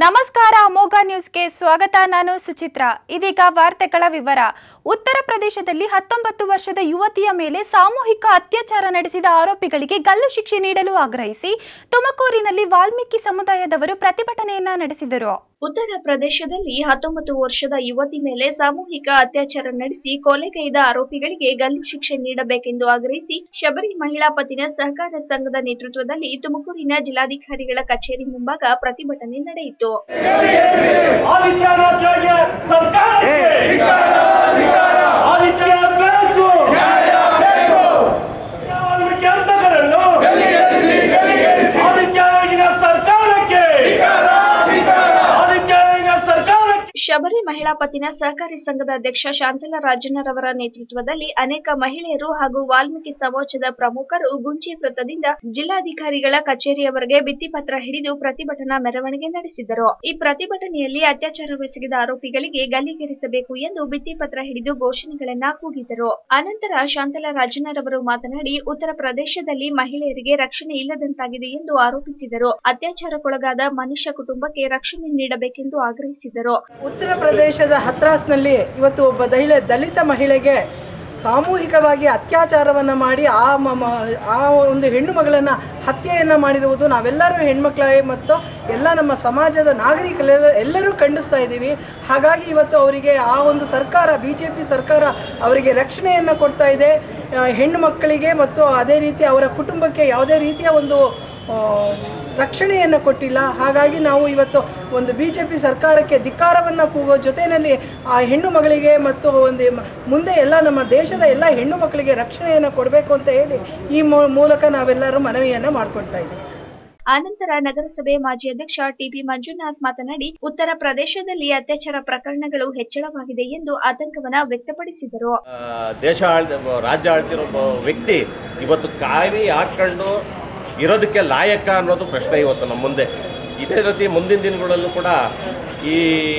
ನಮಸ್ಕಾರ ಅಮೋಘ ನ್ಯೂಸ್ಗೆ ಸ್ವಾಗತ ನಾನು ಸುಚಿತ್ರ ಇದೀಗ ವಾರ್ತೆಗಳ ವಿವರ ಉತ್ತರ ಪ್ರದೇಶದಲ್ಲಿ ಹತ್ತೊಂಬತ್ತು ವರ್ಷದ ಯುವತಿಯ ಮೇಲೆ ಸಾಮೂಹಿಕ ಅತ್ಯಾಚಾರ ನಡೆಸಿದ ಆರೋಪಿಗಳಿಗೆ ಗಲ್ಲು ಶಿಕ್ಷೆ ನೀಡಲು ಆಗ್ರಹಿಸಿ ತುಮಕೂರಿನಲ್ಲಿ ವಾಲ್ಮೀಕಿ ಸಮುದಾಯದವರು ಪ್ರತಿಭಟನೆಯನ್ನ ನಡೆಸಿದರು ಉತ್ತರ ಪ್ರದೇಶದಲ್ಲಿ ಹತ್ತೊಂಬತ್ತು ವರ್ಷದ ಯುವತಿ ಮೇಲೆ ಸಾಮೂಹಿಕ ಅತ್ಯಾಚಾರ ನಡೆಸಿ ಕೊಲೆಗೈದ ಆರೋಪಿಗಳಿಗೆ ಗಲ್ಲು ಶಿಕ್ಷೆ ನೀಡಬೇಕೆಂದು ಆಗ್ರಹಿಸಿ ಶಬರಿ ಮಹಿಳಾ ಪತ್ತಿನ ಸಹಕಾರ ಸಂಘದ ನೇತೃತ್ವದಲ್ಲಿ ತುಮಕೂರಿನ ಜಿಲ್ಲಾಧಿಕಾರಿಗಳ ಕಚೇರಿ ಮುಂಭಾಗ ಪ್ರತಿಭಟನೆ ನಡೆಯಿತು ಆದಿತ್ಯನಾಥ್ ಯೋಗಿ ಸರ್ಕಾರಕ್ಕೆ ಆದಿತ್ಯನಾಥ್ ಬೇಕು ವಾಲ್ಮೀಕಿ ಹಂತಕರನ್ನು ಆದಿತ್ಯ ಯೋಗಿನ ಸರ್ಕಾರಕ್ಕೆ ಆದಿತ್ಯ ಯೋಗಿನ ಸರ್ಕಾರಕ್ಕೆ ಶಬರಿ ಮಹಿಳಾ ಪತ್ತಿನ ಸಹಕಾರಿ ಸಂಘದ ಅಧ್ಯಕ್ಷ ಶಾಂತಲ ರಾಜಣ್ಣರವರ ನೇತೃತ್ವದಲ್ಲಿ ಅನೇಕ ಮಹಿಳೆಯರು ಹಾಗೂ ವಾಲ್ಮೀಕಿ ಸಮಾಜದ ಪ್ರಮುಖರು ಗುಂಜಿ ವೃತ್ತದಿಂದ ಜಿಲ್ಲಾಧಿಕಾರಿಗಳ ಕಚೇರಿಯವರೆಗೆ ಭಿತ್ತಿಪತ್ರ ಹಿಡಿದು ಪ್ರತಿಭಟನಾ ಮೆರವಣಿಗೆ ನಡೆಸಿದರು ಈ ಪ್ರತಿಭಟನೆಯಲ್ಲಿ ಅತ್ಯಾಚಾರವೆಸಗಿದ ಆರೋಪಿಗಳಿಗೆ ಗಲ್ಲಿಗೇರಿಸಬೇಕು ಎಂದು ಭಿತ್ತಿಪತ್ರ ಹಿಡಿದು ಘೋಷಣೆಗಳನ್ನ ಕೂಗಿದರು ಅನಂತರ ಶಾಂತಲ ರಾಜಣ್ಣರವರು ಮಾತನಾಡಿ ಉತ್ತರ ಪ್ರದೇಶದಲ್ಲಿ ಮಹಿಳೆಯರಿಗೆ ರಕ್ಷಣೆ ಇಲ್ಲದಂತಾಗಿದೆ ಎಂದು ಆರೋಪಿಸಿದರು ಅತ್ಯಾಚಾರಕ್ಕೊಳಗಾದ ಮನುಷ್ಯ ಕುಟುಂಬಕ್ಕೆ ರಕ್ಷಣೆ ನೀಡಬೇಕೆಂದು ಆಗ್ರಹಿಸಿದರು ಉತ್ತರ ಪ್ರದೇಶದ ಹತ್ರಾಸ್ನಲ್ಲಿ ಇವತ್ತು ಒಬ್ಬ ದಹಿಳ ದಲಿತ ಮಹಿಳೆಗೆ ಸಾಮೂಹಿಕವಾಗಿ ಅತ್ಯಾಚಾರವನ್ನು ಮಾಡಿ ಆ ಮ ಮ- ಆ ಒಂದು ಹೆಣ್ಣು ಮಗಳನ್ನು ಹತ್ಯೆಯನ್ನು ಮಾಡಿರುವುದು ನಾವೆಲ್ಲರೂ ಹೆಣ್ಮಕ್ಳಾಗಿ ಮತ್ತು ಎಲ್ಲ ನಮ್ಮ ಸಮಾಜದ ನಾಗರಿಕರೆಲ್ಲ ಎಲ್ಲರೂ ಖಂಡಿಸ್ತಾ ಇದ್ದೀವಿ ಹಾಗಾಗಿ ಇವತ್ತು ಅವರಿಗೆ ಆ ಒಂದು ಸರ್ಕಾರ ಬಿ ಜೆ ಪಿ ಸರ್ಕಾರ ಅವರಿಗೆ ರಕ್ಷಣೆಯನ್ನು ಕೊಡ್ತಾ ಇದೆ ಆ, ಹೆಣ್ಣು ಮಕ್ಕಳಿಗೆ ಮತ್ತು ಅದೇ ರೀತಿ ಅವರ ಕುಟುಂಬಕ್ಕೆ ಯಾವುದೇ ರೀತಿಯ ಒಂದು ಆ, ರಕ್ಷಣೆಯನ್ನು ಕೊಟ್ಟಿಲ್ಲ ಹಾಗಾಗಿ ನಾವು ಇವತ್ತು ಒಂದು ಬಿ ಜೆ ಪಿ ಸರ್ಕಾರಕ್ಕೆ ಧಿಕ್ಕಾರವನ್ನು ಕೂಗೋ ಜೊತೆಯಲ್ಲಿ ಆ ಹೆಣ್ಣು ಮಗಳಿಗೆ ಮತ್ತು ಒಂದು ಮ- ಮುಂದೆ ಎಲ್ಲ ನಮ್ಮ ದೇಶದ ಎಲ್ಲ ಹೆಣ್ಣು ಮಕ್ಕಳಿಗೆ ರಕ್ಷಣೆಯನ್ನು ಕೊಡಬೇಕು ಅಂತ ಹೇಳಿ ಈ ಮೂ- ಮೂಲಕ ನಾವೆಲ್ಲರೂ ಮನವಿಯನ್ನು ಮಾಡ್ಕೊಳ್ತಾ ಇದ್ದೀವಿ ಆನಂತರ ನಗರಸಭೆ ಮಾಜಿ ಅಧ್ಯಕ್ಷ ಟಿಬಿ ಮಂಜುನಾಥ್ ಮಾತನಾಡಿ ಉತ್ತರ ಪ್ರದೇಶದಲ್ಲಿ ಅತ್ಯಾಚಾರ ಪ್ರಕರಣಗಳು ಹೆಚ್ಚಳವಾಗಿದೆ ಎಂದು ಆತಂಕವನ್ನ ವ್ಯಕ್ತಪಡಿಸಿದರು ಆ, ದೇಶ ಆಳ್ದ ರಾಜ್ಯ ಆಳ್ತಿರೋ ಒಬ್ಬ ವ್ಯಕ್ತಿ ಇವತ್ತು ಕಾವಿ ಹಾಕ್ಕೊಂಡು ಇರೋದಕ್ಕೆ ಲಾಯಕ ಅನ್ನೋದು ಪ್ರಶ್ನೆ ಇವತ್ತು ನಮ್ಮ ಮುಂದೆ ಇದೇ ರೀತಿ ಮುಂದಿನ ದಿನಗಳಲ್ಲೂ ಕೂಡ ಈ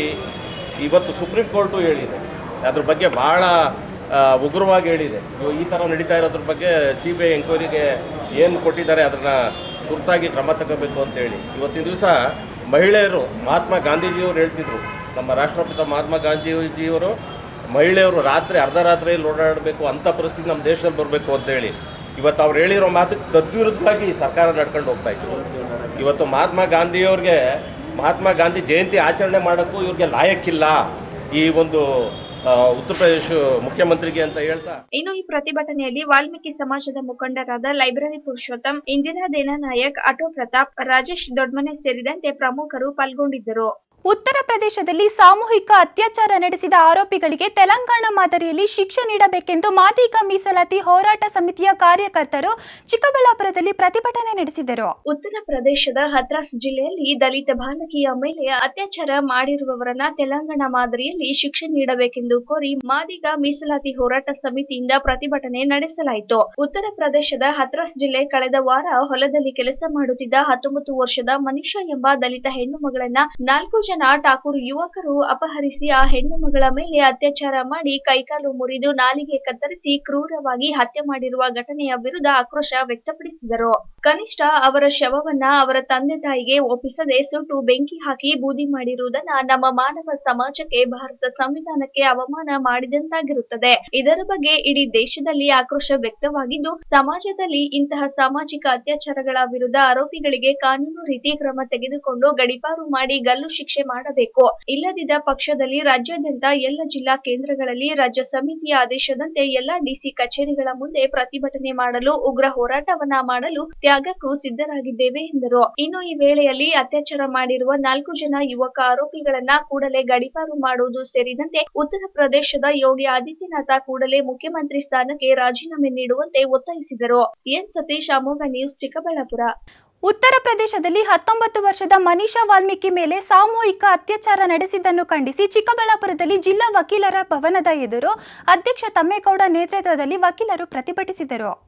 ಇವತ್ತು ಸುಪ್ರೀಂ ಕೋರ್ಟು ಹೇಳಿದೆ ಅದ್ರ ಬಗ್ಗೆ ಭಾಳ ಆ, ಉಗ್ರವಾಗಿ ಹೇಳಿದೆ ಇವ- ಈ ಥರ ನಡೀತಾ ಇರೋದ್ರ ಬಗ್ಗೆ ಸಿ ಬಿ ಐ ಎಂಕ್ವೈರಿಗೆ ಏನು ಕೊಟ್ಟಿದ್ದಾರೆ ಅದನ್ನು ತುರ್ತಾಗಿ ಕ್ರಮ ತಗೋಬೇಕು ಅಂತೇಳಿ ಇವತ್ತಿನ ದಿವಸ ಮಹಿಳೆಯರು ಮಹಾತ್ಮ ಗಾಂಧೀಜಿಯವರು ಹೇಳ್ತಿದ್ರು ನಮ್ಮ ರಾಷ್ಟ್ರಪಿತ ಮಹಾತ್ಮ ಗಾಂಧೀಜಿಯವರು ಮಹಿಳೆಯರು ರಾತ್ರಿ ಅರ್ಧ ರಾತ್ರಿಯಲ್ಲಿ ಓಡಾಡಬೇಕು ಅಂಥ ಪರಿಸ್ಥಿತಿ ನಮ್ಮ ದೇಶದಲ್ಲಿ ಬರಬೇಕು ಅಂತೇಳಿ ಇವತ್ತು ಅವ್ರು ಹೇಳಿರೋ ಮಾತಕ್ಕೆ ತದ್ವಿರುದ್ಧವಾಗಿ ಸರ್ಕಾರ ನಡ್ಕೊಂಡು ಹೋಗ್ತಾ ಇತ್ತು ಇವತ್ತು ಮಹಾತ್ಮ ಗಾಂಧಿಯವ್ರಿಗೆ ಮಹಾತ್ಮ ಗಾಂಧಿ ಜಯಂತಿ ಆಚರಣೆ ಮಾಡೋಕ್ಕೂ ಇವ್ರಿಗೆ ಲಾಯಕ್ಕಿಲ್ಲ ಈ ಒಂದು ಆ, ಉತ್ತರ ಪ್ರದೇಶ ಮುಖ್ಯಮಂತ್ರಿಗೆ ಅಂತ ಹೇಳ್ತಾ ಇನ್ನು ಈ ಪ್ರತಿಭಟನೆಯಲ್ಲಿ ವಾಲ್ಮೀಕಿ ಸಮಾಜದ ಮುಖಂಡರಾದ ಲೈಬ್ರರಿ ಪುರುಷೋತ್ತಮ್ ಇಂದಿರಾ ದೇನಾನಾಯಕ್ ಆಟೋ ಪ್ರತಾಪ್ ರಾಜೇಶ್ ದೊಡ್ಮನೆ ಸೇರಿದಂತೆ ಪ್ರಮುಖರು ಪಾಲ್ಗೊಂಡಿದ್ದರು ಉತ್ತರ ಪ್ರದೇಶದಲ್ಲಿ ಸಾಮೂಹಿಕ ಅತ್ಯಾಚಾರ ನಡೆಸಿದ ಆರೋಪಿಗಳಿಗೆ ತೆಲಂಗಾಣ ಮಾದರಿಯಲ್ಲಿ ಶಿಕ್ಷೆ ನೀಡಬೇಕೆಂದು ಮಾದಿಗ ಮೀಸಲಾತಿ ಹೋರಾಟ ಸಮಿತಿಯ ಕಾರ್ಯಕರ್ತರು ಚಿಕ್ಕಬಳ್ಳಾಪುರದಲ್ಲಿ ಪ್ರತಿಭಟನೆ ನಡೆಸಿದರು ಉತ್ತರ ಪ್ರದೇಶದ ಹತ್ರಾಸ್ ಜಿಲ್ಲೆಯಲ್ಲಿ ದಲಿತ ಬಾಲಕಿಯ ಮೇಲೆ ಅತ್ಯಾಚಾರ ಮಾಡಿರುವವರನ್ನ ತೆಲಂಗಾಣ ಮಾದರಿಯಲ್ಲಿ ಶಿಕ್ಷೆ ನೀಡಬೇಕೆಂದು ಕೋರಿ ಮಾದಿಗ ಮೀಸಲಾತಿ ಹೋರಾಟ ಸಮಿತಿಯಿಂದ ಪ್ರತಿಭಟನೆ ನಡೆಸಲಾಯಿತು ಉತ್ತರ ಪ್ರದೇಶದ ಹತ್ರಾಸ್ ಜಿಲ್ಲೆ ಕಳೆದ ವಾರ ಹೊಲದಲ್ಲಿ ಕೆಲಸ ಮಾಡುತ್ತಿದ್ದ ಹತ್ತೊಂಬತ್ತು ವರ್ಷದ ಮನಿಷಾ ಎಂಬ ದಲಿತ ಹೆಣ್ಣು ಮಗಳನ್ನ ನಾಲ್ಕು ಜನ ಠಾಕೂರ್ ಯುವಕರು ಅಪಹರಿಸಿ ಆ ಹೆಣ್ಣು ಮಗಳ ಮೇಲೆ ಅತ್ಯಾಚಾರ ಮಾಡಿ ಕೈಕಾಲು ಮುರಿದು ನಾಲಿಗೆ ಕತ್ತರಿಸಿ ಕ್ರೂರವಾಗಿ ಹತ್ಯೆ ಮಾಡಿರುವ ಘಟನೆಯ ವಿರುದ್ಧ ಆಕ್ರೋಶ ವ್ಯಕ್ತಪಡಿಸಿದರು ಕನಿಷ್ಠ ಅವರ ಶವವನ್ನ ಅವರ ತಂದೆ ತಾಯಿಗೆ ಒಪ್ಪಿಸದೆ ಸುಟ್ಟು ಬೆಂಕಿ ಹಾಕಿ ಬೂದಿ ಮಾಡಿರುವುದನ್ನ ನಮ್ಮ ಮಾನವ ಸಮಾಜಕ್ಕೆ ಭಾರತ ಸಂವಿಧಾನಕ್ಕೆ ಅವಮಾನ ಮಾಡಿದಂತಾಗಿರುತ್ತದೆ ಇದರ ಬಗ್ಗೆ ಇಡೀ ದೇಶದಲ್ಲಿ ಆಕ್ರೋಶ ವ್ಯಕ್ತವಾಗಿದ್ದು ಸಮಾಜದಲ್ಲಿ ಇಂತಹ ಸಾಮಾಜಿಕ ಅತ್ಯಾಚಾರಗಳ ವಿರುದ್ಧ ಆರೋಪಿಗಳಿಗೆ ಕಾನೂನು ರೀತಿ ಕ್ರಮ ತೆಗೆದುಕೊಂಡು ಗಡಿಪಾರು ಮಾಡಿ ಗಲ್ಲು ಶಿಕ್ಷೆ ಮಾಡಬೇಕು ಇಲ್ಲದಿದ್ದ ಪಕ್ಷದಲ್ಲಿ ರಾಜ್ಯಾದ್ಯಂತ ಎಲ್ಲ ಜಿಲ್ಲಾ ಕೇಂದ್ರಗಳಲ್ಲಿ ರಾಜ್ಯ ಸಮಿತಿಯ ಆದೇಶದಂತೆ ಎಲ್ಲಾ ಡಿಸಿ ಕಚೇರಿಗಳ ಮುಂದೆ ಪ್ರತಿಭಟನೆ ಮಾಡಲು ಉಗ್ರ ಹೋರಾಟವನ್ನ ಮಾಡಲು ತ್ಯಾಗಕ್ಕೂ ಸಿದ್ಧರಾಗಿದ್ದೇವೆ ಎಂದರು ಇನ್ನು ಈ ವೇಳೆಯಲ್ಲಿ ಅತ್ಯಾಚಾರ ಮಾಡಿರುವ ನಾಲ್ಕು ಜನ ಯುವಕ ಆರೋಪಿಗಳನ್ನ ಕೂಡಲೇ ಗಡಿಪಾರು ಮಾಡುವುದು ಸೇರಿದಂತೆ ಉತ್ತರ ಪ್ರದೇಶದ ಯೋಗಿ ಆದಿತ್ಯನಾಥ ಕೂಡಲೇ ಮುಖ್ಯಮಂತ್ರಿ ಸ್ಥಾನಕ್ಕೆ ರಾಜೀನಾಮೆ ನೀಡುವಂತೆ ಒತ್ತಾಯಿಸಿದರು ಎನ್ ಸತೀಶ್ ಅಮೋಘ ನ್ಯೂಸ್ ಚಿಕ್ಕಬಳ್ಳಾಪುರ ಉತ್ತರ ಪ್ರದೇಶದಲ್ಲಿ ಹತ್ತೊಂಬತ್ತು ವರ್ಷದ ಮನೀಷಾ ವಾಲ್ಮೀಕಿ ಮೇಲೆ ಸಾಮೂಹಿಕ ಅತ್ಯಾಚಾರ ನಡೆಸಿದ್ದನ್ನು ಖಂಡಿಸಿ ಚಿಕ್ಕಬಳ್ಳಾಪುರದಲ್ಲಿ ಜಿಲ್ಲಾ ವಕೀಲರ ಭವನದ ಎದುರು ಅಧ್ಯಕ್ಷ ತಮ್ಮೇಗೌಡ ನೇತೃತ್ವದಲ್ಲಿ ವಕೀಲರು ಪ್ರತಿಭಟಿಸಿದರು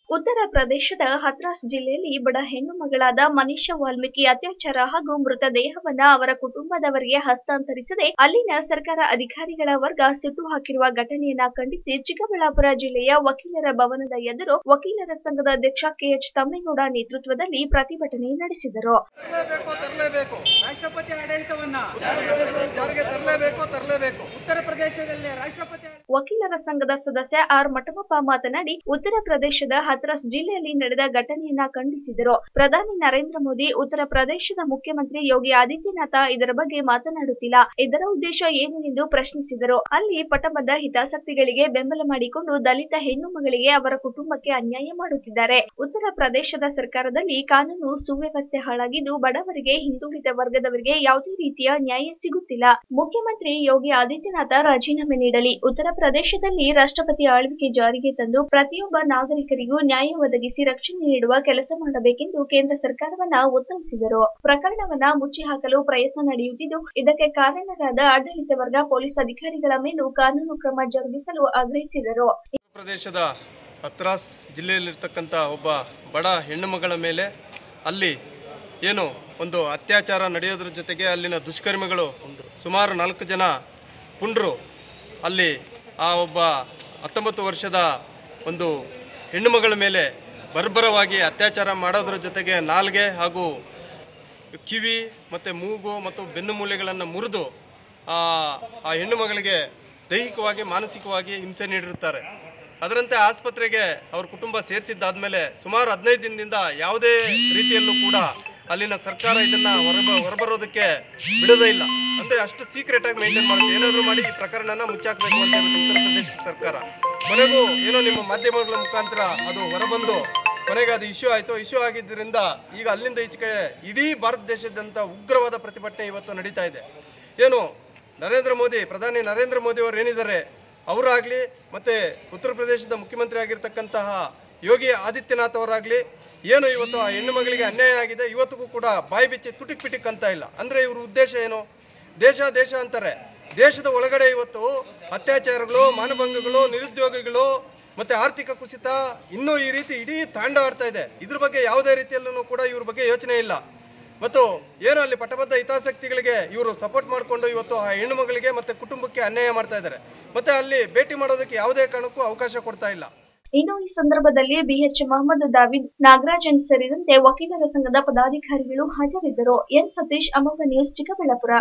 ಉತ್ತರ ಪ್ರದೇಶದ ಹತ್ರಾಸ್ ಜಿಲ್ಲೆಯಲ್ಲಿ ಬಡ ಹೆಣ್ಣು ಮಗಳಾದ ಮನೀಷಾ ವಾಲ್ಮೀಕಿ ಅತ್ಯಾಚಾರ ಹಾಗೂ ಮೃತದೇಹವನ್ನ ಅವರ ಕುಟುಂಬದವರಿಗೆ ಹಸ್ತಾಂತರಿಸದೆ ಅಲ್ಲಿನ ಸರ್ಕಾರ ಅಧಿಕಾರಿಗಳ ವರ್ಗ ಸಿಟ್ಟು ಹಾಕಿರುವ ಘಟನೆಯನ್ನ ಖಂಡಿಸಿ ಚಿಕ್ಕಬಳ್ಳಾಪುರ ಜಿಲ್ಲೆಯ ವಕೀಲರ ಭವನದ ಎದುರು ವಕೀಲರ ಸಂಘದ ಅಧ್ಯಕ್ಷ ಕೆಎಚ್ ತಮ್ಮೇಗೌಡ ನೇತೃತ್ವದಲ್ಲಿ ಪ್ರತಿಭಟನೆ ನಡೆಸಿದರು ತರಲೇಬೇಕು ತರಲೇಬೇಕು ರಾಷ್ಟ್ರಪತಿ ಆಡಳಿತವನ್ನ ಉತ್ತರ ಪ್ರದೇಶದಲ್ಲಿ ಜಾರಿಗೆ ತರಲೇಬೇಕು ತರಲೇಬೇಕು ಉತ್ತರ ಪ್ರದೇಶದಲ್ಲಿ ರಾಷ್ಟ್ರಪತಿ ವಕೀಲರ ಸಂಘದ ಸದಸ್ಯ ಆರ್ ಮಠಮಪ್ಪ ಮಾತನಾಡಿ ಉತ್ತರ ಪ್ರದೇಶದ ಹತ್ರಾಸ್ ಜಿಲ್ಲೆಯಲ್ಲಿ ನಡೆದ ಘಟನೆಯನ್ನ ಖಂಡಿಸಿದರು ಪ್ರಧಾನಿ ನರೇಂದ್ರ ಮೋದಿ ಉತ್ತರ ಪ್ರದೇಶದ ಮುಖ್ಯಮಂತ್ರಿ ಯೋಗಿ ಆದಿತ್ಯನಾಥ ಇದರ ಬಗ್ಗೆ ಮಾತನಾಡುತ್ತಿಲ್ಲ ಇದರ ಉದ್ದೇಶ ಏನು ಎಂದು ಪ್ರಶ್ನಿಸಿದರು ಅಲ್ಲಿ ಪಟಬದ್ಧ ಹಿತಾಸಕ್ತಿಗಳಿಗೆ ಬೆಂಬಲ ಮಾಡಿಕೊಂಡು ದಲಿತ ಹೆಣ್ಣು ಮಗಳಿಗೆ ಅವರ ಕುಟುಂಬಕ್ಕೆ ಅನ್ಯಾಯ ಮಾಡುತ್ತಿದ್ದಾರೆ ಉತ್ತರ ಪ್ರದೇಶದ ಸರ್ಕಾರದಲ್ಲಿ ಕಾನೂನು ಸುವ್ಯವಸ್ಥೆ ಹಾಳಾಗಿದ್ದು ಬಡವರಿಗೆ ಹಿಂದುಳಿದ ವರ್ಗದವರಿಗೆ ಯಾವುದೇ ರೀತಿಯ ನ್ಯಾಯ ಸಿಗುತ್ತಿಲ್ಲ ಮುಖ್ಯಮಂತ್ರಿ ಯೋಗಿ ಆದಿತ್ಯನಾಥ ರಾಜೀನಾಮೆ ನೀಡಲಿ ಉತ್ತರ ಪ್ರದೇಶದಲ್ಲಿ ರಾಷ್ಟ್ರಪತಿ ಆಳ್ವಿಕೆ ಜಾರಿಗೆ ತಂದು ಪ್ರತಿಯೊಬ್ಬ ನಾಗರಿಕರಿಗೂ ನ್ಯಾಯ ಒದಗಿಸಿ ರಕ್ಷಣೆ ನೀಡುವ ಕೆಲಸ ಮಾಡಬೇಕೆಂದು ಕೇಂದ್ರ ಸರ್ಕಾರವನ್ನ ಒತ್ತಾಯಿಸಿದರು ಪ್ರಕರಣವನ್ನ ಮುಚ್ಚಿ ಹಾಕಲು ಪ್ರಯತ್ನ ನಡೆಯುತ್ತಿದ್ದು ಇದಕ್ಕೆ ಕಾರಣರಾದ ಆಡಳಿತ ವರ್ಗ ಪೊಲೀಸ್ ಅಧಿಕಾರಿಗಳ ಮೇಲೂ ಕಾನೂನು ಕ್ರಮ ಜರುಗಿಸಲು ಆಗ್ರಹಿಸಿದರು ಉತ್ತರ ಪ್ರದೇಶದ ಹತ್ರಾಸ್ ಜಿಲ್ಲೆಯಲ್ಲಿರ್ತಕ್ಕಂಥ ಒಬ್ಬ ಬಡ ಹೆಣ್ಣು ಮಗಳ ಮೇಲೆ ಅಲ್ಲಿ ಏನು ಒಂದು ಅತ್ಯಾಚಾರ ನಡೆಯೋದ್ರ ಜೊತೆಗೆ ಅಲ್ಲಿನ ದುಷ್ಕರ್ಮಿಗಳು ಸುಮಾರು ನಾಲ್ಕು ಜನ ಪುಂಡ್ರು ಅಲ್ಲಿ ಆ ಒಬ್ಬ ಹತ್ತೊಂಬತ್ತು ವರ್ಷದ ಒಂದು ಹೆಣ್ಣು ಮಗಳ ಮೇಲೆ ಬರ್ಬರವಾಗಿ ಅತ್ಯಾಚಾರ ಮಾಡೋದ್ರ ಜೊತೆಗೆ ನಾಲ್ಗೆ ಹಾಗೂ ಕಿವಿ ಮತ್ತು ಮೂಗು ಮತ್ತು ಬೆನ್ನು ಮೂಲೆಗಳನ್ನು ಮುರಿದು ಆ ಆ ಹೆಣ್ಣು ಮಗಳಿಗೆ ದೈಹಿಕವಾಗಿ ಮಾನಸಿಕವಾಗಿ ಹಿಂಸೆ ನೀಡಿರುತ್ತಾರೆ ಅದರಂತೆ ಆಸ್ಪತ್ರೆಗೆ ಅವ್ರ ಕುಟುಂಬ ಸೇರಿಸಿದ್ದಾದ್ಮೇಲೆ ಸುಮಾರು ಹದಿನೈದು ದಿನದಿಂದ ಯಾವುದೇ ರೀತಿಯಲ್ಲೂ ಕೂಡ ಅಲ್ಲಿನ ಸರ್ಕಾರ ಇದನ್ನ ಹೊರಬ ಹೊರಬರೋದಕ್ಕೆ ಬಿಡೋದೇ ಇಲ್ಲ ಅಂದ್ರೆ ಅಷ್ಟು ಸೀಕ್ರೆಟ್ ಆಗಿ ಮೇಂಟೈನ್ ಮಾಡುತ್ತೆ ಏನಾದರೂ ಮಾಡಿ ಈ ಪ್ರಕರಣನ ಮುಚ್ಚಾಕಬೇಕು ಅಂತ ಹೇಳುತ್ತೆ ಉತ್ತರ ಪ್ರದೇಶ ಸರ್ಕಾರ ಕೊನೆಗೂ ಏನೋ ನಿಮ್ಮ ಮಾಧ್ಯಮಗಳ ಮುಖಾಂತರ ಅದು ಹೊರಬಂದು ಕೊನೆಗೆ ಅದು ಇಶ್ಯೂ ಆಯಿತು ಇಶ್ಯೂ ಆಗಿದ್ದರಿಂದ ಈಗ ಅಲ್ಲಿಂದ ಈಚೆ ಕಡೆ ಇಡೀ ಭಾರತ ದೇಶದಂತ ಉಗ್ರವಾದ ಪ್ರತಿಭಟನೆ ಇವತ್ತು ನಡೀತಾ ಇದೆ ಏನು ನರೇಂದ್ರ ಮೋದಿ ಪ್ರಧಾನಿ ನರೇಂದ್ರ ಮೋದಿ ಅವರು ಏನಿದ್ದಾರೆ ಅವರಾಗಲಿ ಮತ್ತು ಉತ್ತರ ಪ್ರದೇಶದ ಮುಖ್ಯಮಂತ್ರಿ ಆಗಿರ್ತಕ್ಕಂತಹ ಯೋಗಿ ಆದಿತ್ಯನಾಥ್ ಅವರಾಗಲಿ ಏನು ಇವತ್ತು ಆ ಹೆಣ್ಣು ಮಗಳಿಗೆ ಅನ್ಯಾಯ ಆಗಿದೆ ಇವತ್ತಿಗೂ ಕೂಡ ಬಾಯಿ ಬಿಚ್ಚಿ ತುಟಿಕ್ ಪಿಟಿಕ್ ಅಂತ ಇಲ್ಲ ಅಂದರೆ ಇವ್ರ ಉದ್ದೇಶ ಏನು ದೇಶ ದೇಶ ಅಂತಾರೆ ದೇಶದ ಒಳಗಡೆ ಇವತ್ತು ಅತ್ಯಾಚಾರಗಳು ಮಾನಭಂಗಗಳು ನಿರುದ್ಯೋಗಿಗಳು ಮತ್ತೆ ಆರ್ಥಿಕ ಕುಸಿತ ಇನ್ನೂ ಈ ರೀತಿ ಇಡೀ ತಾಂಡ ಆಡ್ತಾ ಇದೆ ಇದ್ರ ಬಗ್ಗೆ ಯಾವುದೇ ರೀತಿಯಲ್ಲೂ ಕೂಡ ಇವ್ರ ಬಗ್ಗೆ ಯೋಚನೆ ಇಲ್ಲ ಮತ್ತು ಏನು ಅಲ್ಲಿ ಪಟಬದ್ಧ ಹಿತಾಸಕ್ತಿಗಳಿಗೆ ಇವರು ಸಪೋರ್ಟ್ ಮಾಡಿಕೊಂಡು ಇವತ್ತು ಆ ಹೆಣ್ಣು ಮಗಳಿಗೆ ಮತ್ತೆ ಕುಟುಂಬಕ್ಕೆ ಅನ್ಯಾಯ ಮಾಡ್ತಾ ಇದ್ದಾರೆ ಮತ್ತೆ ಅಲ್ಲಿ ಭೇಟಿ ಮಾಡೋದಕ್ಕೆ ಯಾವುದೇ ಕಾರಣಕ್ಕೂ ಅವಕಾಶ ಕೊಡ್ತಾ ಇಲ್ಲ ಇನ್ನು ಈ ಸಂದರ್ಭದಲ್ಲಿ ಬಿಎಚ್ ಮೊಹಮ್ಮದ್ ದಾವಿದ್ ನಾಗರಾಜನ್ ಸೇರಿದಂತೆ ವಕೀಲರ ಸಂಘದ ಪದಾಧಿಕಾರಿಗಳು ಹಾಜರಿದ್ದರು ಎನ್ ಸತೀಶ್ ಅಮೋಘ ನ್ಯೂಸ್ ಚಿಕ್ಕಬಳ್ಳಾಪುರ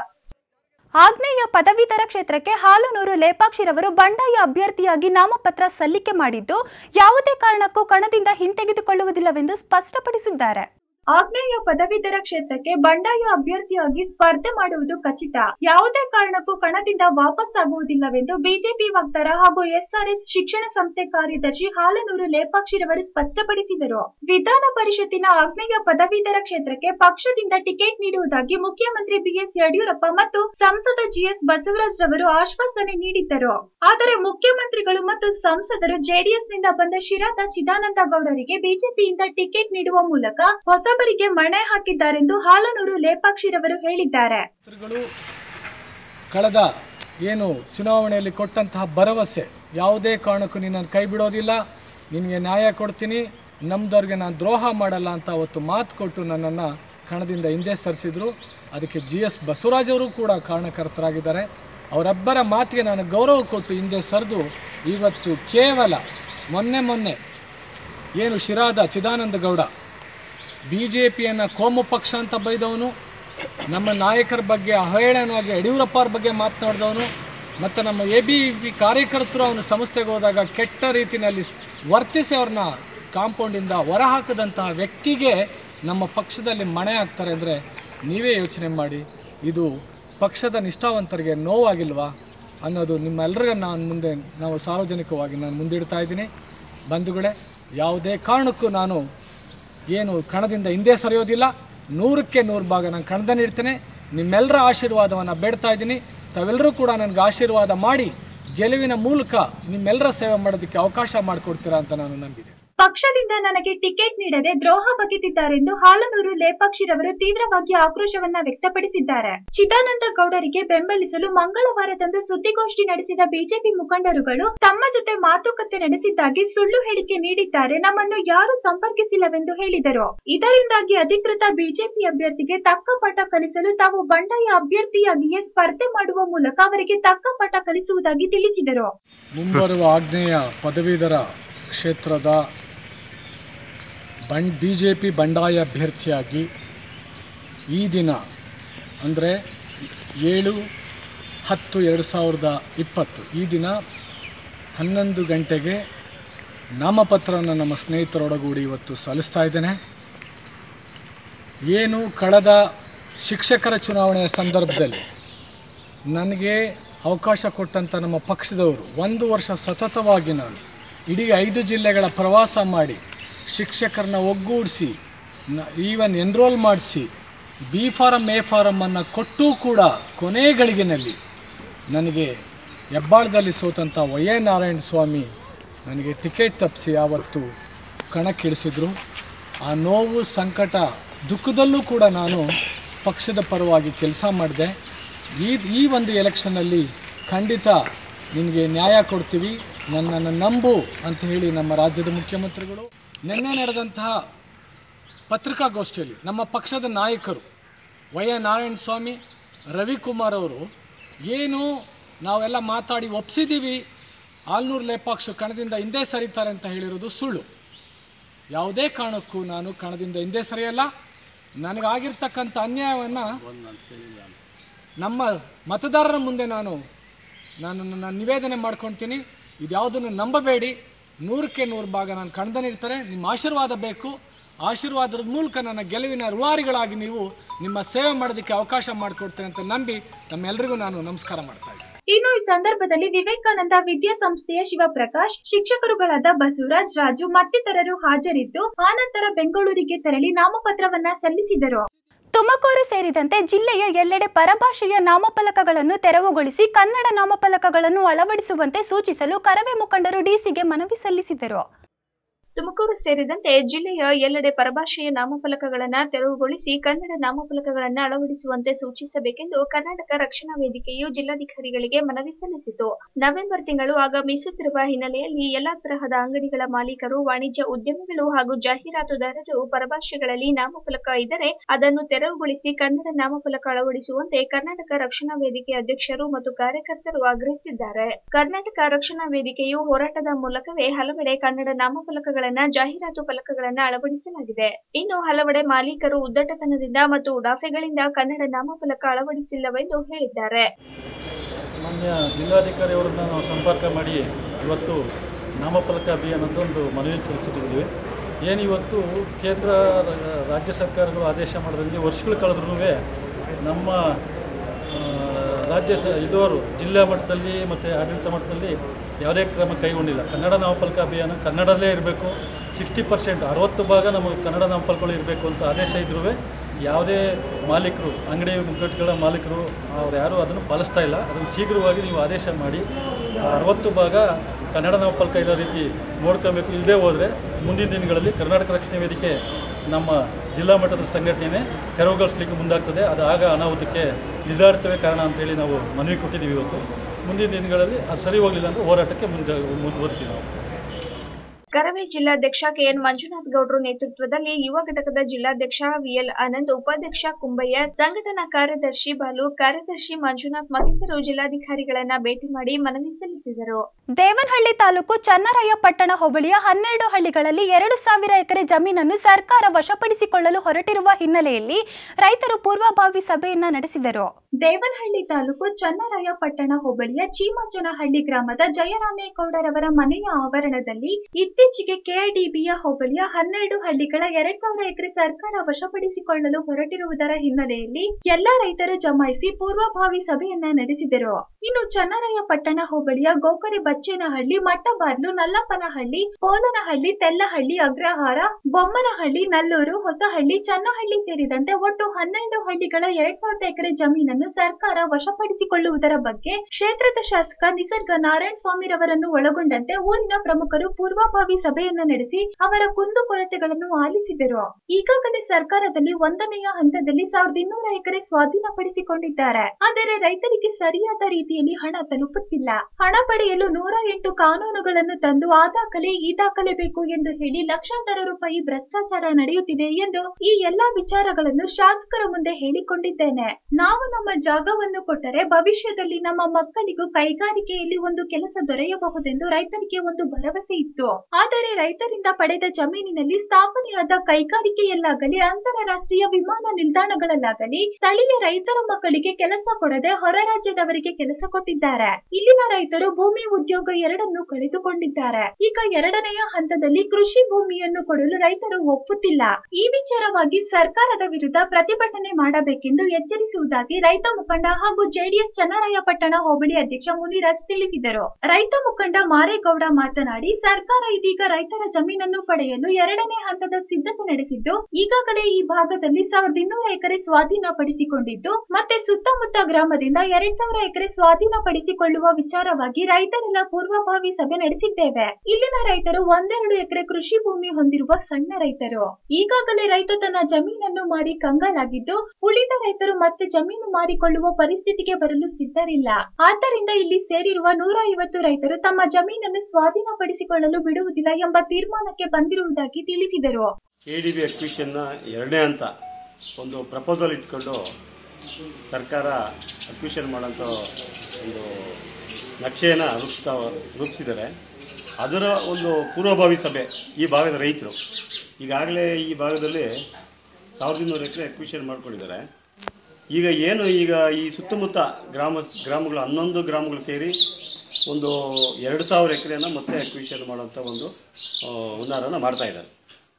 ಆಗ್ನೇಯ ಪದವೀಧರ ಕ್ಷೇತ್ರಕ್ಕೆ ಹಾಲುನೂರು ಲೇಪಾಕ್ಷಿರವರು ಬಂಡಾಯ ಅಭ್ಯರ್ಥಿಯಾಗಿ ನಾಮಪತ್ರ ಸಲ್ಲಿಕೆ ಮಾಡಿದ್ದು ಯಾವುದೇ ಕಾರಣಕ್ಕೂ ಕಣದಿಂದ ಹಿಂತೆಗೆದುಕೊಳ್ಳುವುದಿಲ್ಲವೆಂದು ಸ್ಪಷ್ಟಪಡಿಸಿದ್ದಾರೆ ಆಗ್ನೇಯ ಪದವೀಧರ ಕ್ಷೇತ್ರಕ್ಕೆ ಬಂಡಾಯ ಅಭ್ಯರ್ಥಿಯಾಗಿ ಸ್ಪರ್ಧೆ ಮಾಡುವುದು ಖಚಿತ ಯಾವುದೇ ಕಾರಣಕ್ಕೂ ಕಣದಿಂದ ವಾಪಸ್ಸಾಗುವುದಿಲ್ಲವೆಂದು ಬಿಜೆಪಿ ವಕ್ತಾರ ಹಾಗೂ ಎಸ್ಆರ್ಎಸ್ ಶಿಕ್ಷಣ ಸಂಸ್ಥೆ ಕಾರ್ಯದರ್ಶಿ ಹಾಲನೂರು ಲೇಪಾಕ್ಷಿರವರು ಸ್ಪಷ್ಟಪಡಿಸಿದರು ವಿಧಾನ ಪರಿಷತ್ತಿನ ಆಗ್ನೇಯ ಪದವೀಧರ ಕ್ಷೇತ್ರಕ್ಕೆ ಪಕ್ಷದಿಂದ ಟಿಕೆಟ್ ನೀಡುವುದಾಗಿ ಮುಖ್ಯಮಂತ್ರಿ ಬಿಎಸ್ ಯಡಿಯೂರಪ್ಪ ಮತ್ತು ಸಂಸದ ಜಿಎಸ್ ಬಸವರಾಜ್ ರವರು ಆಶ್ವಾಸನೆ ನೀಡಿದ್ದರು ಆದರೆ ಮುಖ್ಯಮಂತ್ರಿಗಳು ಮತ್ತು ಸಂಸದರು ಜೆಡಿಎಸ್ನಿಂದ ಬಂದ ಶಿರಾದ ಚಿದಾನಂದ ಗೌಡರಿಗೆ ಬಿಜೆಪಿಯಿಂದ ಟಿಕೆಟ್ ನೀಡುವ ಮೂಲಕ ಹೊಸಬರಿಗೆ ಮಣೆ ಹಾಕಿದ್ದಾರೆಂದು ಹಾಲನೂರು ಲೇಪಾಕ್ಷಿರವರು ಹೇಳಿದ್ದಾರೆ ಮಂತ್ರಿಗಳು ಕಳೆದ ಏನು ಚುನಾವಣೆಯಲ್ಲಿ ಕೊಟ್ಟಂತಹ ಭರವಸೆ ಯಾವುದೇ ಕಾರಣಕ್ಕೂ ನಿನ್ನನ್ನು ಕೈ ಬಿಡೋದಿಲ್ಲ ನಿನಗೆ ನ್ಯಾಯ ಕೊಡ್ತೀನಿ ನಮ್ದವ್ರಿಗೆ ನಾನು ದ್ರೋಹ ಮಾಡಲ್ಲ ಅಂತ ಅವತ್ತು ಮಾತು ಕೊಟ್ಟು ನನ್ನನ್ನು ಕಣದಿಂದ ಹಿಂದೆ ಸರಿಸಿದ್ರು ಅದಕ್ಕೆ ಜಿ ಎಸ್ ಬಸವರಾಜ್ ಅವರು ಕೂಡ ಕಾರಣಕರ್ತರಾಗಿದ್ದಾರೆ ಅವರೊಬ್ಬರ ಮಾತಿಗೆ ನಾನು ಗೌರವ ಕೊಟ್ಟು ಹಿಂದೆ ಸರಿದು ಇವತ್ತು ಕೇವಲ ಮೊನ್ನೆ ಮೊನ್ನೆ ಏನು ಶಿರಾದ ಚಿದಾನಂದ ಗೌಡ ಬಿ ಜೆ ಪಿಯನ್ನು ಕೋಮು ಪಕ್ಷ ಅಂತ ಬೈದವನು ನಮ್ಮ ನಾಯಕರ ಬಗ್ಗೆ ಅವಹೇಳನವಾಗಿ ಯಡಿಯೂರಪ್ಪ ಅವ್ರ ಬಗ್ಗೆ ಮಾತನಾಡಿದವನು ಮತ್ತು ನಮ್ಮ ಎ ಬಿ ಪಿ ಕಾರ್ಯಕರ್ತರು ಅವನ ಸಂಸ್ಥೆಗೆ ಹೋದಾಗ ಕೆಟ್ಟ ರೀತಿಯಲ್ಲಿ ವರ್ತಿಸಿ ಅವ್ರನ್ನ ಕಾಂಪೌಂಡಿಂದ ಹೊರಹಾಕದಂತಹ ವ್ಯಕ್ತಿಗೆ ನಮ್ಮ ಪಕ್ಷದಲ್ಲಿ ಮಣೆ ಆಗ್ತಾರೆ ಅಂದರೆ ನೀವೇ ಯೋಚನೆ ಮಾಡಿ ಇದು ಪಕ್ಷದ ನಿಷ್ಠಾವಂತರಿಗೆ ನೋವಾಗಿಲ್ವಾ ಅನ್ನೋದು ನಿಮ್ಮೆಲ್ಲರಿಗೂ ನಾನು ಮುಂದೆ ನಾವು ಸಾರ್ವಜನಿಕವಾಗಿ ನಾನು ಮುಂದಿಡ್ತಾ ಇದ್ದೀನಿ ಬಂಧುಗಳೇ ಯಾವುದೇ ಕಾರಣಕ್ಕೂ ನಾನು ಏನು ಕಣದಿಂದ ಹಿಂದೆ ಸರಿಯೋದಿಲ್ಲ ನೂರಕ್ಕೆ ನೂರು ಭಾಗ ನಾನು ಕಣದಲ್ಲಿ ಇಡ್ತೇನೆ ನಿಮ್ಮೆಲ್ಲರ ಆಶೀರ್ವಾದವನ್ನು ಬೇಡ್ತಾ ಇದ್ದೀನಿ ತಾವೆಲ್ಲರೂ ಕೂಡ ನನಗೆ ಆಶೀರ್ವಾದ ಮಾಡಿ ಗೆಲುವಿನ ಮೂಲಕ ನಿಮ್ಮೆಲ್ಲರ ಸೇವೆ ಮಾಡೋದಕ್ಕೆ ಅವಕಾಶ ಮಾಡಿಕೊಡ್ತೀರಾ ಅಂತ ನಾನು ನಂಬಿದೆ ಪಕ್ಷದಿಂದ ನನಗೆ ಟಿಕೆಟ್ ನೀಡದೆ ದ್ರೋಹ ಬಗೆದಿದ್ದಾರೆಂದು ಹಾಲನೂರು ಲೇಪಾಕ್ಷಿರವರು ತೀವ್ರವಾಗಿ ಆಕ್ರೋಶವನ್ನ ವ್ಯಕ್ತಪಡಿಸಿದ್ದಾರೆ ಚಿದಾನಂದ ಗೌಡರಿಗೆ ಬೆಂಬಲಿಸಲು ಮಂಗಳವಾರದಂದು ಸುದ್ದಿಗೋಷ್ಠಿ ನಡೆಸಿದ ಬಿಜೆಪಿ ಮುಖಂಡರುಗಳು ತಮ್ಮ ಜೊತೆ ಮಾತುಕತೆ ನಡೆಸಿದ್ದಾಗಿ ಸುಳ್ಳು ಹೇಳಿಕೆ ನೀಡಿದ್ದಾರೆ ನಮ್ಮನ್ನು ಯಾರು ಸಂಪರ್ಕಿಸಿಲ್ಲವೆಂದು ಹೇಳಿದರು ಇದರಿಂದಾಗಿ ಅಧಿಕೃತ ಬಿಜೆಪಿ ಅಭ್ಯರ್ಥಿಗೆ ತಕ್ಕ ಪಾಠ ಕಲಿಸಲು ತಾವು ಬಂಡಾಯ ಅಭ್ಯರ್ಥಿಯಾಗಿಯೇ ಸ್ಪರ್ಧೆ ಮಾಡುವ ಮೂಲಕ ಅವರಿಗೆ ತಕ್ಕ ಪಾಠ ಕಲಿಸುವುದಾಗಿ ತಿಳಿಸಿದರು ಮುಂಬರುವ ಆಗ್ನೇಯ ಪದವೀಧರ ಕ್ಷೇತ್ರದ ಬಂ ಬಿ ಜೆ ಪಿ ಬಂಡಾಯ ಅಭ್ಯರ್ಥಿಯಾಗಿ ಈ ದಿನ ಅಂದರೆ ಏಳು ಹತ್ತು ಎರಡು ಸಾವಿರದ ಇಪ್ಪತ್ತು ಈ ದಿನ ಹನ್ನೊಂದು ಗಂಟೆಗೆ ನಾಮಪತ್ರವನ್ನು ನಮ್ಮ ಸ್ನೇಹಿತರೊಡಗೂಡಿ ಇವತ್ತು ಸಲ್ಲಿಸ್ತಾ ಇದ್ದೇನೆ ಏನು ಕಳೆದ ಶಿಕ್ಷಕರ ಚುನಾವಣೆಯ ಸಂದರ್ಭದಲ್ಲಿ ನನಗೆ ಅವಕಾಶ ಕೊಟ್ಟಂಥ ನಮ್ಮ ಪಕ್ಷದವರು ಒಂದು ವರ್ಷ ಸತತವಾಗಿ ನಾನು ಇಡೀ ಐದು ಜಿಲ್ಲೆಗಳ ಪ್ರವಾಸ ಮಾಡಿ ಶಿಕ್ಷಕರನ್ನ ಒಗ್ಗೂಡಿಸಿ ಈವನ್ ಎನ್ರೋಲ್ ಮಾಡಿಸಿ ಬಿ ಫಾರಮ್ ಎ ಫಾರಮನ್ನು ಕೊಟ್ಟೂ ಕೂಡ ಕೊನೆ ಗಳಿಗೆನಲ್ಲಿ ನನಗೆ ಹೆಬ್ಬಾಳದಲ್ಲಿ ಸೋತಂಥ ವೈ ಎ ನಾರಾಯಣ ಸ್ವಾಮಿ ನನಗೆ ಟಿಕೆಟ್ ತಪ್ಪಿಸಿ ಆವತ್ತು ಕಣಕ್ಕಿಳಿಸಿದ್ರು ಆ ನೋವು ಸಂಕಟ ದುಃಖದಲ್ಲೂ ಕೂಡ ನಾನು ಪಕ್ಷದ ಪರವಾಗಿ ಕೆಲಸ ಮಾಡಿದೆ ಈ ಈ ಒಂದು ಎಲೆಕ್ಷನ್ನಲ್ಲಿ ಖಂಡಿತ ನಿನಗೆ ನ್ಯಾಯ ಕೊಡ್ತೀವಿ ನನ್ನನ್ನು ನಂಬು ಅಂತ ಹೇಳಿ ನಮ್ಮ ರಾಜ್ಯದ ಮುಖ್ಯಮಂತ್ರಿಗಳು ನಿನ್ನೆ ನಡೆದಂತಹ ಪತ್ರಿಕಾಗೋಷ್ಠಿಯಲ್ಲಿ ನಮ್ಮ ಪಕ್ಷದ ನಾಯಕರು ವೈ ಎ ನಾರಾಯಣ ಸ್ವಾಮಿ ರವಿಕುಮಾರ್ ಅವರು ಏನು ನಾವೆಲ್ಲ ಮಾತಾಡಿ ಒಪ್ಸಿದ್ದೀವಿ ಆಲ್ನೂರು ಲೇಪಾಕ್ಷ ಕಣದಿಂದ ಹಿಂದೆ ಸರಿತಾರೆ ಅಂತ ಹೇಳಿರೋದು ಸುಳ್ಳು ಯಾವುದೇ ಕಾರಣಕ್ಕೂ ನಾನು ಕಣದಿಂದ ಹಿಂದೆ ಸರಿಯಲ್ಲ ನನಗಾಗಿರ್ತಕ್ಕಂಥ ಅನ್ಯಾಯವನ್ನು ನಮ್ಮ ಮತದಾರರ ಮುಂದೆ ನಾನು ನಾನು ನನ್ನ ನಿವೇದನೆ ಮಾಡ್ಕೊಳ್ತೀನಿ ಇದ್ಯಾವುದನ್ನು ನಂಬಬೇಡಿ ನೂರಕ್ಕೆ ನೂರು ಭಾಗ ನಾನು ಕಣ್ದನಿರ್ತಾರೆ ನಿಮ್ಮ ಆಶೀರ್ವಾದ ಬೇಕು ಆಶೀರ್ವಾದದ ಮೂಲಕ ನನ್ನ ಗೆಲುವಿನ ರೂವಾರಿಗಳಾಗಿ ನೀವು ನಿಮ್ಮ ಸೇವೆ ಮಾಡೋದಕ್ಕೆ ಅವಕಾಶ ಮಾಡಿಕೊಡ್ತೇನೆ ಅಂತ ನಂಬಿ ನಮ್ಮೆಲ್ಲರಿಗೂ ನಾನು ನಮಸ್ಕಾರ ಮಾಡ್ತಾ ಇದ್ದೀನಿ ಇನ್ನು ಈ ಸಂದರ್ಭದಲ್ಲಿ ವಿವೇಕಾನಂದ ವಿದ್ಯಾಸಂಸ್ಥೆಯ ಶಿವಪ್ರಕಾಶ್ ಶಿಕ್ಷಕರುಗಳಾದ ಬಸವರಾಜ್ ರಾಜು ಮತ್ತಿತರರು ಹಾಜರಿದ್ದು ಆನಂತರ ಬೆಂಗಳೂರಿಗೆ ತೆರಳಿ ನಾಮಪತ್ರವನ್ನ ಸಲ್ಲಿಸಿದರು ತುಮಕೂರು ಸೇರಿದಂತೆ ಜಿಲ್ಲೆಯ ಎಲ್ಲೆಡೆ ಪರಭಾಷೆಯ ನಾಮಫಲಕಗಳನ್ನು ತೆರವುಗೊಳಿಸಿ ಕನ್ನಡ ನಾಮಫಲಕಗಳನ್ನು ಅಳವಡಿಸುವಂತೆ ಸೂಚಿಸಲು ಕರವೇ ಮುಖಂಡರು ಡಿಸಿಗೆ ಮನವಿ ಸಲ್ಲಿಸಿದರು ತುಮಕೂರು ಸೇರಿದಂತೆ ಜಿಲ್ಲೆಯ ಎಲ್ಲೆಡೆ ಪರಭಾಷೆಯ ನಾಮಫಲಕಗಳನ್ನ ತೆರವುಗೊಳಿಸಿ ಕನ್ನಡ ನಾಮಫಲಕಗಳನ್ನ ಅಳವಡಿಸುವಂತೆ ಸೂಚಿಸಬೇಕೆಂದು ಕರ್ನಾಟಕ ರಕ್ಷಣಾ ವೇದಿಕೆಯು ಜಿಲ್ಲಾಧಿಕಾರಿಗಳಿಗೆ ಮನವಿ ಸಲ್ಲಿಸಿತು ನವೆಂಬರ್ ತಿಂಗಳು ಆಗಮಿಸುತ್ತಿರುವ ಹಿನ್ನೆಲೆಯಲ್ಲಿ ಎಲ್ಲಾ ತರಹದ ಅಂಗಡಿಗಳ ಮಾಲೀಕರು ವಾಣಿಜ್ಯ ಉದ್ಯಮಿಗಳು ಹಾಗೂ ಜಾಹೀರಾತುದಾರರು ಪರಭಾಷೆಗಳಲ್ಲಿ ನಾಮಫಲಕ ಇದ್ದರೆ ಅದನ್ನು ತೆರವುಗೊಳಿಸಿ ಕನ್ನಡ ನಾಮಫಲಕ ಅಳವಡಿಸುವಂತೆ ಕರ್ನಾಟಕ ರಕ್ಷಣಾ ವೇದಿಕೆ ಅಧ್ಯಕ್ಷರು ಮತ್ತು ಕಾರ್ಯಕರ್ತರು ಆಗ್ರಹಿಸಿದ್ದಾರೆ ಕರ್ನಾಟಕ ರಕ್ಷಣಾ ವೇದಿಕೆಯು ಹೋರಾಟದ ಮೂಲಕವೇ ಹಲವೆಡೆ ಕನ್ನಡ ನಾಮಫಲಕಗಳನ್ನ ಜಾಹೀರಾತು ಫಲಕಗಳನ್ನ ಅಳವಡಿಸಲಾಗಿದೆ ಇನ್ನು ಹಲವೆಡೆ ಮಾಲೀಕರು ಉದ್ದಟತನದಿಂದ ಮತ್ತು ಉಡಾಫೆಗಳಿಂದ ಕನ್ನಡ ನಾಮಫಲಕ ಅಳವಡಿಸಿಲ್ಲವೆಂದು ಹೇಳಿದ್ದಾರೆ ಮಾನ್ಯ ಜಿಲ್ಲಾಧಿಕಾರಿ ಅವರನ್ನ ನಾವು ಸಂಪರ್ಕ ಮಾಡಿ ಇವತ್ತು ನಾಮಫಲಕ ಅಭಿಯಾನ ಅಂತ ಒಂದು ಮನವಿ ತಿಳಿಸಿದ್ದೀವಿ ಏನು ಇವತ್ತು ಕೇಂದ್ರ ರ- ರಾಜ್ಯ ಸರ್ಕಾರಗಳು ಆದೇಶ ಮಾಡಿದಂಗೆ ವರ್ಷಗಳು ಕಳೆದ್ರೂ ನಮ್ಮ ಆ, ರಾಜ್ಯ ಸ ಇದುವರು ಜಿಲ್ಲಾ ಮಟ್ಟದಲ್ಲಿ ಮತ್ತು ಆಡಳಿತ ಮಟ್ಟದಲ್ಲಿ ಯಾವುದೇ ಕ್ರಮ ಕೈಗೊಂಡಿಲ್ಲ ಕನ್ನಡ ನಾಮಫಲಕ ಅಭಿಯಾನ ಕನ್ನಡದಲ್ಲೇ ಇರಬೇಕು ಸಿಕ್ಸ್ಟಿ ಪರ್ಸೆಂಟ್ ಅರವತ್ತು ಭಾಗ ನಮ್ಮ ಕನ್ನಡ ನಾಮಫಲಕಗಳು ಇರಬೇಕು ಅಂತ ಆದೇಶ ಇದ್ರೂ ಯಾವುದೇ ಮಾಲೀಕರು ಅಂಗಡಿ ಮುಗ್ಗಟ್ಟುಗಳ ಮಾಲೀಕರು ಅವ್ರು ಯಾರೂ ಅದನ್ನು ಪಾಲಿಸ್ತಾ ಇಲ್ಲ ಅದನ್ನು ಶೀಘ್ರವಾಗಿ ನೀವು ಆದೇಶ ಮಾಡಿ ಆ ಅರವತ್ತು ಭಾಗ ಕನ್ನಡ ನಾಮಫಲಕ ಇರೋ ರೀತಿ ನೋಡ್ಕೊಬೇಕು ಇಲ್ಲದೆ ಹೋದರೆ ಮುಂದಿನ ದಿನಗಳಲ್ಲಿ ಕರ್ನಾಟಕ ರಕ್ಷಣೆ ವೇದಿಕೆ ನಮ್ಮ ಜಿಲ್ಲಾ ಮಟ್ಟದ ಸಂಘಟನೆ ತೆರವುಗೊಳಿಸ್ಲಿಕ್ಕೆ ಮುಂದಾಗ್ತದೆ ಅದು ಆಗ ಅನಾಹುತಕ್ಕೆ ನಿರ್ಧಾರಿತವೇ ಕಾರಣ ಅಂತೇಳಿ ನಾವು ಮನವಿ ಕೊಟ್ಟಿದ್ದೀವಿ ಇವತ್ತು ಮುಂದಿನ ದಿನಗಳಲ್ಲಿ ಅದು ಸರಿ ಹೋಗಲಿಲ್ಲ ಅಂದರೆ ಹೋರಾಟಕ್ಕೆ ಮುಂದೆ ಮುಂದುವರ್ತೀವಿ ನಾವು ಕರವೇ ಜಿಲ್ಲಾಧ್ಯಕ್ಷ ಕೆಎನ್ ಮಂಜುನಾಥ್ ಗೌಡ್ರು ನೇತೃತ್ವದಲ್ಲಿ ಯುವ ಘಟಕದ ಜಿಲ್ಲಾಧ್ಯಕ್ಷ ವಿಎಲ್ ಆನಂದ್ ಉಪಾಧ್ಯಕ್ಷ ಕುಂಬಯ್ಯ ಸಂಘಟನಾ ಕಾರ್ಯದರ್ಶಿ ಬಾಲು ಕಾರ್ಯದರ್ಶಿ ಮಂಜುನಾಥ್ ಮತ್ತಿತರರು ಜಿಲ್ಲಾಧಿಕಾರಿಗಳನ್ನ ಭೇಟಿ ಮಾಡಿ ಮನವಿ ಸಲ್ಲಿಸಿದರು ದೇವನಹಳ್ಳಿ ತಾಲೂಕು ಚನ್ನರಾಯಪಟ್ಟಣ ಹೋಬಳಿಯ ಹನ್ನೆರಡು ಹಳ್ಳಿಗಳಲ್ಲಿ ಎರಡು ಸಾವಿರ ಎಕರೆ ಜಮೀನನ್ನು ಸರ್ಕಾರ ವಶಪಡಿಸಿಕೊಳ್ಳಲು ಹೊರಟಿರುವ ಹಿನ್ನೆಲೆಯಲ್ಲಿ ರೈತರು ಪೂರ್ವಭಾವಿ ಸಭೆಯನ್ನ ನಡೆಸಿದರು ದೇವನಹಳ್ಳಿ ತಾಲೂಕು ಚನ್ನರಾಯಪಟ್ಟಣ ಹೋಬಳಿಯ ಚೀಮಚನಹಳ್ಳಿ ಗ್ರಾಮದ ಜಯರಾಮೇಗೌಡರವರ ಮನೆಯ ಆವರಣದಲ್ಲಿ ಇತ್ತೀಚೆಗೆ ಕೆಐಡಿಬಿಯ ಹೋಬಳಿಯ ಹನ್ನೆರಡು ಹಳ್ಳಿಗಳ ಎರಡ್ ಸಾವಿರ ಎಕರೆ ಸರ್ಕಾರ ವಶಪಡಿಸಿಕೊಳ್ಳಲು ಹೊರಟಿರುವುದರ ಹಿನ್ನೆಲೆಯಲ್ಲಿ ಎಲ್ಲಾ ರೈತರು ಜಮಾಯಿಸಿ ಪೂರ್ವಭಾವಿ ಸಭೆಯನ್ನ ನಡೆಸಿದರು ಇನ್ನು ಚನ್ನರಾಯಪಟ್ಟಣ ಹೋಬಳಿಯ ಗೋಕರೆ ಬಚ್ಚೇನಹಳ್ಳಿ ಮಟ್ಟಬಾರ್ಲು ನಲ್ಲಪ್ಪನಹಳ್ಳಿ ಪೋಲನಹಳ್ಳಿ ತೆಲ್ಲಹಳ್ಳಿ ಅಗ್ರಹಾರ ಬೊಮ್ಮನಹಳ್ಳಿ ನಲ್ಲೂರು ಹೊಸಹಳ್ಳಿ ಚನ್ನಹಳ್ಳಿ ಸೇರಿದಂತೆ ಒಟ್ಟು ಹನ್ನೆರಡು ಹಳ್ಳಿಗಳ ಎರಡ್ ಸಾವಿರದ ಎಕರೆ ಜಮೀನನ್ನು ಸರ್ಕಾರ ವಶಪಡಿಸಿಕೊಳ್ಳುವುದರ ಬಗ್ಗೆ ಕ್ಷೇತ್ರದ ಶಾಸಕ ನಿಸರ್ಗ ನಾರಾಯಣ ಸ್ವಾಮಿರವರನ್ನು ಒಳಗೊಂಡಂತೆ ಊರಿನ ಪ್ರಮುಖರು ಪೂರ್ವಭಾವಿ ಪೂರ್ವಭಾವಿ ಸಭೆಯನ್ನ ನಡೆಸಿ ಅವರ ಕುಂದುಕೊರತೆಗಳನ್ನು ಆಲಿಸಿದರು ಈಗಾಗಲೇ ಸರ್ಕಾರದಲ್ಲಿ ಒಂದನೆಯ ಹಂತದಲ್ಲಿ ಸಾವಿರದ ಇನ್ನೂರ ಎಕರೆ ಸ್ವಾಧೀನಪಡಿಸಿಕೊಂಡಿದ್ದಾರೆ ಆದರೆ ರೈತರಿಗೆ ಸರಿಯಾದ ರೀತಿಯಲ್ಲಿ ಹಣ ತಲುಪುತ್ತಿಲ್ಲ ಹಣ ಪಡೆಯಲು ನೂರ ಎಂಟು ಕಾನೂನುಗಳನ್ನು ತಂದು ಆ ದಾಖಲೆ ಈ ದಾಖಲೆ ಬೇಕು ಎಂದು ಹೇಳಿ ಲಕ್ಷಾಂತರ ರೂಪಾಯಿ ಭ್ರಷ್ಟಾಚಾರ ನಡೆಯುತ್ತಿದೆ ಎಂದು ಈ ಎಲ್ಲಾ ವಿಚಾರಗಳನ್ನು ಶಾಸಕರ ಮುಂದೆ ಹೇಳಿಕೊಂಡಿದ್ದೇನೆ ನಾವು ನಮ್ಮ ಜಾಗವನ್ನು ಕೊಟ್ಟರೆ ಭವಿಷ್ಯದಲ್ಲಿ ನಮ್ಮ ಮಕ್ಕಳಿಗೂ ಕೈಗಾರಿಕೆಯಲ್ಲಿ ಒಂದು ಕೆಲಸ ದೊರೆಯಬಹುದೆಂದು ರೈತರಿಗೆ ಒಂದು ಭರವಸೆ ಇತ್ತು ಆದರೆ ರೈತರಿಂದ ಪಡೆದ ಜಮೀನಿನಲ್ಲಿ ಸ್ಥಾಪನೆಯಾದ ಕೈಗಾರಿಕೆಯಲ್ಲಾಗಲಿ ಅಂತಾರಾಷ್ಟ್ರೀಯ ವಿಮಾನ ನಿಲ್ದಾಣಗಳಲ್ಲಾಗಲಿ ಸ್ಥಳೀಯ ರೈತರ ಮಕ್ಕಳಿಗೆ ಕೆಲಸ ಕೊಡದೆ ಹೊರ ರಾಜ್ಯದವರಿಗೆ ಕೆಲಸ ಕೊಟ್ಟಿದ್ದಾರೆ ಇಲ್ಲಿನ ರೈತರು ಭೂಮಿ ಉದ್ಯೋಗ ಎರಡನ್ನು ಕಳೆದುಕೊಂಡಿದ್ದಾರೆ ಈಗ ಎರಡನೆಯ ಹಂತದಲ್ಲಿ ಕೃಷಿ ಭೂಮಿಯನ್ನು ಕೊಡಲು ರೈತರು ಒಪ್ಪುತ್ತಿಲ್ಲ ಈ ವಿಚಾರವಾಗಿ ಸರ್ಕಾರದ ವಿರುದ್ಧ ಪ್ರತಿಭಟನೆ ಮಾಡಬೇಕೆಂದು ಎಚ್ಚರಿಸುವುದಾಗಿ ರೈತ ಮುಖಂಡ ಹಾಗೂ ಜೆಡಿಎಸ್ ಚನ್ನರಾಯಪಟ್ಟಣ ಹೋಬಳಿ ಅಧ್ಯಕ್ಷ ಮುನಿರಾಜ್ ತಿಳಿಸಿದರು ರೈತ ಮುಖಂಡ ಮಾರೇಗೌಡ ಮಾತನಾಡಿ ಸರ್ಕಾರ ಇದೀಗ ರೈತರ ಜಮೀನನ್ನು ಪಡೆಯಲು ಎರಡನೇ ಹಂತದ ಸಿದ್ಧತೆ ನಡೆಸಿದ್ದು ಈಗಾಗಲೇ ಈ ಭಾಗದಲ್ಲಿ ಸಾವಿರದ ಇನ್ನೂರ ಎಕರೆ ಸ್ವಾಧೀನಪಡಿಸಿಕೊಂಡಿದ್ದು ಮತ್ತೆ ಸುತ್ತಮುತ್ತ ಗ್ರಾಮದಿಂದ ಎರಡ್ ಸಾವಿರ ಎಕರೆ ಸ್ವಾಧೀನಪಡಿಸಿಕೊಳ್ಳುವ ವಿಚಾರವಾಗಿ ರೈತರೆಲ್ಲ ಪೂರ್ವಭಾವಿ ಸಭೆ ನಡೆಸಿದ್ದೇವೆ ಇಲ್ಲಿನ ರೈತರು ಒಂದೆರಡು ಎಕರೆ ಕೃಷಿ ಭೂಮಿ ಹೊಂದಿರುವ ಸಣ್ಣ ರೈತರು ಈಗಾಗಲೇ ರೈತ ತನ್ನ ಜಮೀನನ್ನು ಮಾರಿ ಕಂಗಾಲಾಗಿದ್ದು ಉಳಿದ ರೈತರು ಮತ್ತೆ ಜಮೀನು ಮಾರಿಕೊಳ್ಳುವ ಪರಿಸ್ಥಿತಿಗೆ ಬರಲು ಸಿದ್ಧರಿಲ್ಲ ಆದ್ದರಿಂದ ಇಲ್ಲಿ ಸೇರಿರುವ ನೂರ ಐವತ್ತು ರೈತರು ತಮ್ಮ ಜಮೀನನ್ನು ಸ್ವಾಧೀನಪಡಿಸಿಕೊಳ್ಳಲು ಬಿಡುವುದಿಲ್ಲ ಎಂಬ ತೀರ್ಮಾನಕ್ಕೆ ಬಂದಿರುವುದಾಗಿ ತಿಳಿಸಿದರು ಕೆ ಡಿ ಬಿ ಅಕ್ವಿಷನ್ನ ಎರಡನೇ ಹಂತ ಒಂದು ಪ್ರಪೋಸಲ್ ಇಟ್ಕೊಂಡು ಸರ್ಕಾರ ಅಕ್ವಿಷನ್ ಮಾಡೋಂಥ ಒಂದು ನಕ್ಷೆಯನ್ನು ರೂಪಿಸ್ತಾ ರೂಪಿಸಿದ್ದಾರೆ ಅದರ ಒಂದು ಪೂರ್ವಭಾವಿ ಸಭೆ ಈ ಭಾಗದ ರೈತರು ಈಗಾಗಲೇ ಈ ಭಾಗದಲ್ಲಿ ಸಾವಿರದ ಇನ್ನೂರು ಎಕರೆ ಅಕ್ವಿಷನ್ ಮಾಡ್ಕೊಂಡಿದ್ದಾರೆ ಈಗ ಏನು ಈಗ ಈ ಸುತ್ತಮುತ್ತ ಗ್ರಾಮ ಗ್ರಾಮಗಳು ಹನ್ನೊಂದು ಗ್ರಾಮಗಳು ಸೇರಿ ಒಂದು ಎರಡು ಸಾವಿರ ಎಕರೆನ ಮತ್ತೆ ಅಕ್ವಿಷನ್ ಮಾಡೋಂಥ ಒಂದು ಆ, ಹುನ್ನಾರನ ಮಾಡ್ತಾ ಇದ್ದಾರೆ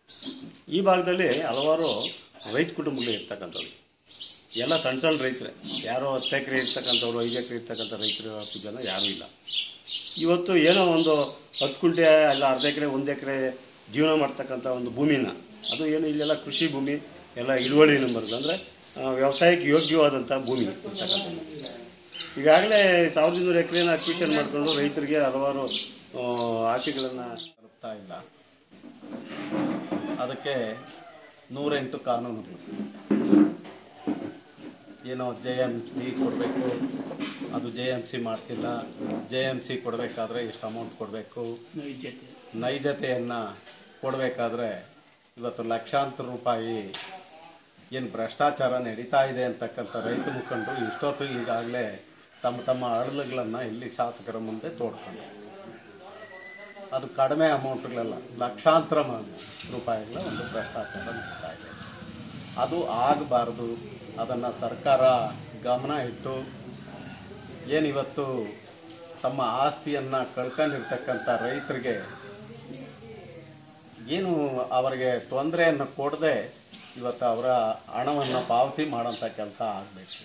ಈ ಭಾಗದಲ್ಲಿ ಹಲವಾರು ರೈತ ಕುಟುಂಬಗಳು ಇರ್ತಕ್ಕಂಥವ್ರು ಎಲ್ಲ ಸಣ್ಣ ಸಣ್ಣ ರೈತರೇ ಯಾರೋ ಹತ್ತು ಎಕರೆ ಇರ್ತಕ್ಕಂಥವ್ರು ಐದು ಎಕರೆ ಇರ್ತಕ್ಕಂಥ ರೈತರು ಹತ್ತು ಜನ ಯಾರೂ ಇಲ್ಲ ಇವತ್ತು ಏನೋ ಒಂದು ಹತ್ತು ಕುಂಟೆ ಅಲ್ಲ ಅರ್ಧ ಎಕರೆ ಒಂದು ಎಕರೆ ಜೀವನ ಮಾಡ್ತಕ್ಕಂಥ ಒಂದು ಭೂಮಿನ ಅದು ಏನು ಇಲ್ಲೆಲ್ಲ ಕೃಷಿ ಭೂಮಿ ಎಲ್ಲ ಇಳುವಳಿ ನಂಬರ್ದು ಅಂದರೆ ವ್ಯವಸಾಯಕ್ಕೆ ಯೋಗ್ಯವಾದಂಥ ಭೂಮಿ ಇರ್ತಕ್ಕಂಥದ್ದು ಈಗಾಗಲೇ ಸಾವಿರದ ಇನ್ನೂರು ಎಕರೆನ ಅಕ್ವಿಷನ್ ಮಾಡಿಕೊಂಡು ರೈತರಿಗೆ ಹಲವಾರು ಆ, ಆಸೆಗಳನ್ನು ತಲುಪ್ತಾ ಇಲ್ಲ ಅದಕ್ಕೆ ನೂರೆಂಟು ಕಾನೂನುಗಳು ಏನೋ ಜೆ ಎಮ್ ಸಿ ಕೊಡಬೇಕು ಅದು ಜೆ ಎಮ್ ಸಿ ಮಾಡ್ತಿಲ್ಲ ಜೆ ಎಮ್ ಸಿ ಕೊಡಬೇಕಾದ್ರೆ ಎಷ್ಟು ಅಮೌಂಟ್ ಕೊಡಬೇಕು ನೈಜತೆಯನ್ನು ಕೊಡಬೇಕಾದ್ರೆ ಇವತ್ತು ಲಕ್ಷಾಂತರ ರೂಪಾಯಿ ಏನು ಭ್ರಷ್ಟಾಚಾರ ನಡೀತಾ ಇದೆ ಅಂತಕ್ಕಂಥ ರೈತ ಮುಖಂಡರು ಇಷ್ಟೊತ್ತು ಈಗಾಗಲೇ ತಮ್ಮ ತಮ್ಮ ಅಳಲುಗಳನ್ನು ಇಲ್ಲಿ ಶಾಸಕರ ಮುಂದೆ ತೋಡ್ಕೊಂಡು ಅದು ಕಡಿಮೆ ಅಮೌಂಟ್ಗಳಲ್ಲ ಲಕ್ಷಾಂತರ ಮ- ರೂಪಾಯಿಗಳ ಒಂದು ಭ್ರಷ್ಟಾಚಾರ ನಡೀತಾ ಇದೆ ಅದು ಆಗಬಾರ್ದು ಅದನ್ನು ಸರ್ಕಾರ ಗಮನ ಇಟ್ಟು ಏನಿವತ್ತು ತಮ್ಮ ಆಸ್ತಿಯನ್ನು ಕಳ್ಕೊಂಡಿರ್ತಕ್ಕಂಥ ರೈತರಿಗೆ ಏನು ಅವರಿಗೆ ತೊಂದರೆಯನ್ನು ಕೊಡದೆ ಇವತ್ತು ಅವರ ಹಣವನ್ನು ಪಾವತಿ ಮಾಡೋಂಥ ಕೆಲಸ ಆಗಬೇಕು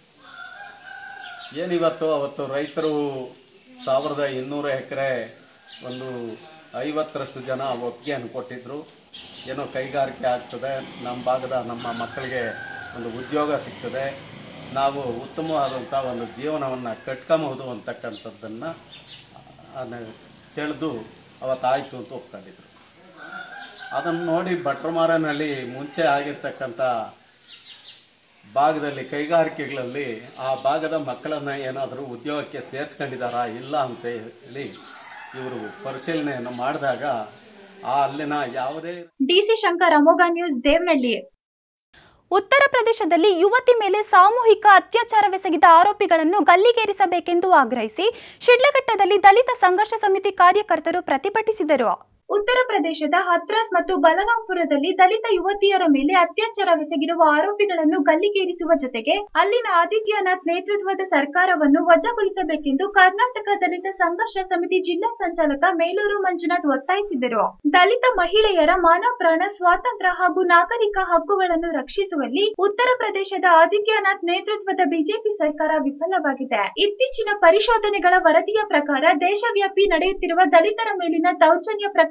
ಏನಿವತ್ತು ಅವತ್ತು ರೈತರು ಸಾವಿರದ ಇನ್ನೂರು ಎಕರೆ ಒಂದು ಐವತ್ತರಷ್ಟು ಜನ ಒಪ್ಪಿಗೆಯನ್ನು ಕೊಟ್ಟಿದ್ದರು ಏನೋ ಕೈಗಾರಿಕೆ ಆಗ್ತದೆ ನಮ್ಮ ಭಾಗದ ನಮ್ಮ ಮಕ್ಕಳಿಗೆ ಒಂದು ಉದ್ಯೋಗ ಸಿಗ್ತದೆ ನಾವು ಉತ್ತಮವಾದಂಥ ಒಂದು ಜೀವನವನ್ನು ಕಟ್ಕೊಂಬೋದು ಅಂತಕ್ಕಂಥದ್ದನ್ನು ತಿಳಿದು ಅವತ್ತಾಯಿತು ಅಂತ ಒಪ್ಕೊಂಡಿದ್ರು ಅದನ್ನು ನೋಡಿ ಭಟ್ರಮಾರನಲ್ಲಿ ಮುಂಚೆ ಆಗಿರ್ತಕ್ಕಂಥ ಭಾಗದಲ್ಲಿ ಕೈಗಾರಿಕೆಗಳಲ್ಲಿ ಆ ಭಾಗದ ಮಕ್ಕಳನ್ನು ಏನಾದರೂ ಉದ್ಯೋಗಕ್ಕೆ ಸೇರಿಸ್ಕೊಂಡಿದ್ದಾರಾ ಇಲ್ಲ ಅಂತ ಹೇಳಿ ಇವರು ಪರಿಶೀಲನೆಯನ್ನು ಮಾಡಿದಾಗ ಆ ಅಲ್ಲಿನ ಯಾವುದೇ ಡಿಸಿ ಶಂಕರ್ ಅಮೋಘ ನ್ಯೂಸ್ ದೇವನಹಳ್ಳಿ ಉತ್ತರ ಪ್ರದೇಶದಲ್ಲಿ ಯುವತಿ ಮೇಲೆ ಸಾಮೂಹಿಕ ಅತ್ಯಾಚಾರವೆಸಗಿದ ಆರೋಪಿಗಳನ್ನು ಗಲ್ಲಿಗೇರಿಸಬೇಕೆಂದು ಆಗ್ರಹಿಸಿ ಶಿಡ್ಲಘಟ್ಟದಲ್ಲಿ ದಲಿತ ಸಂಘರ್ಷ ಸಮಿತಿ ಕಾರ್ಯಕರ್ತರು ಪ್ರತಿಭಟಿಸಿದರು ಉತ್ತರ ಪ್ರದೇಶದ ಹತ್ರಾಸ್ ಮತ್ತು ಬಲರಾಂಪುರದಲ್ಲಿ ದಲಿತ ಯುವತಿಯರ ಮೇಲೆ ಅತ್ಯಾಚಾರವೆಸಗಿರುವ ಆರೋಪಿಗಳನ್ನು ಗಲ್ಲಿಗೇರಿಸುವ ಜೊತೆಗೆ ಅಲ್ಲಿನ ಆದಿತ್ಯನಾಥ್ ನೇತೃತ್ವದ ಸರ್ಕಾರವನ್ನು ವಜಾಗೊಳಿಸಬೇಕೆಂದು ಕರ್ನಾಟಕ ದಲಿತ ಸಂಘರ್ಷ ಸಮಿತಿ ಜಿಲ್ಲಾ ಸಂಚಾಲಕ ಮೇಲೂರು ಮಂಜುನಾಥ್ ಒತ್ತಾಯಿಸಿದರು ದಲಿತ ಮಹಿಳೆಯರ ಮಾನ ಪ್ರಾಣ ಸ್ವಾತಂತ್ರ್ಯ ಹಾಗೂ ನಾಗರಿಕ ಹಕ್ಕುಗಳನ್ನು ರಕ್ಷಿಸುವಲ್ಲಿ ಉತ್ತರ ಪ್ರದೇಶದ ಆದಿತ್ಯನಾಥ್ ನೇತೃತ್ವದ ಬಿಜೆಪಿ ಸರ್ಕಾರ ವಿಫಲವಾಗಿದೆ ಇತ್ತೀಚಿನ ಪರಿಶೋಧನೆಗಳ ವರದಿಯ ಪ್ರಕಾರ ದೇಶವ್ಯಾಪಿ ನಡೆಯುತ್ತಿರುವ ದಲಿತರ ಮೇಲಿನ ದೌರ್ಜನ್ಯ ಪ್ರಕರಣ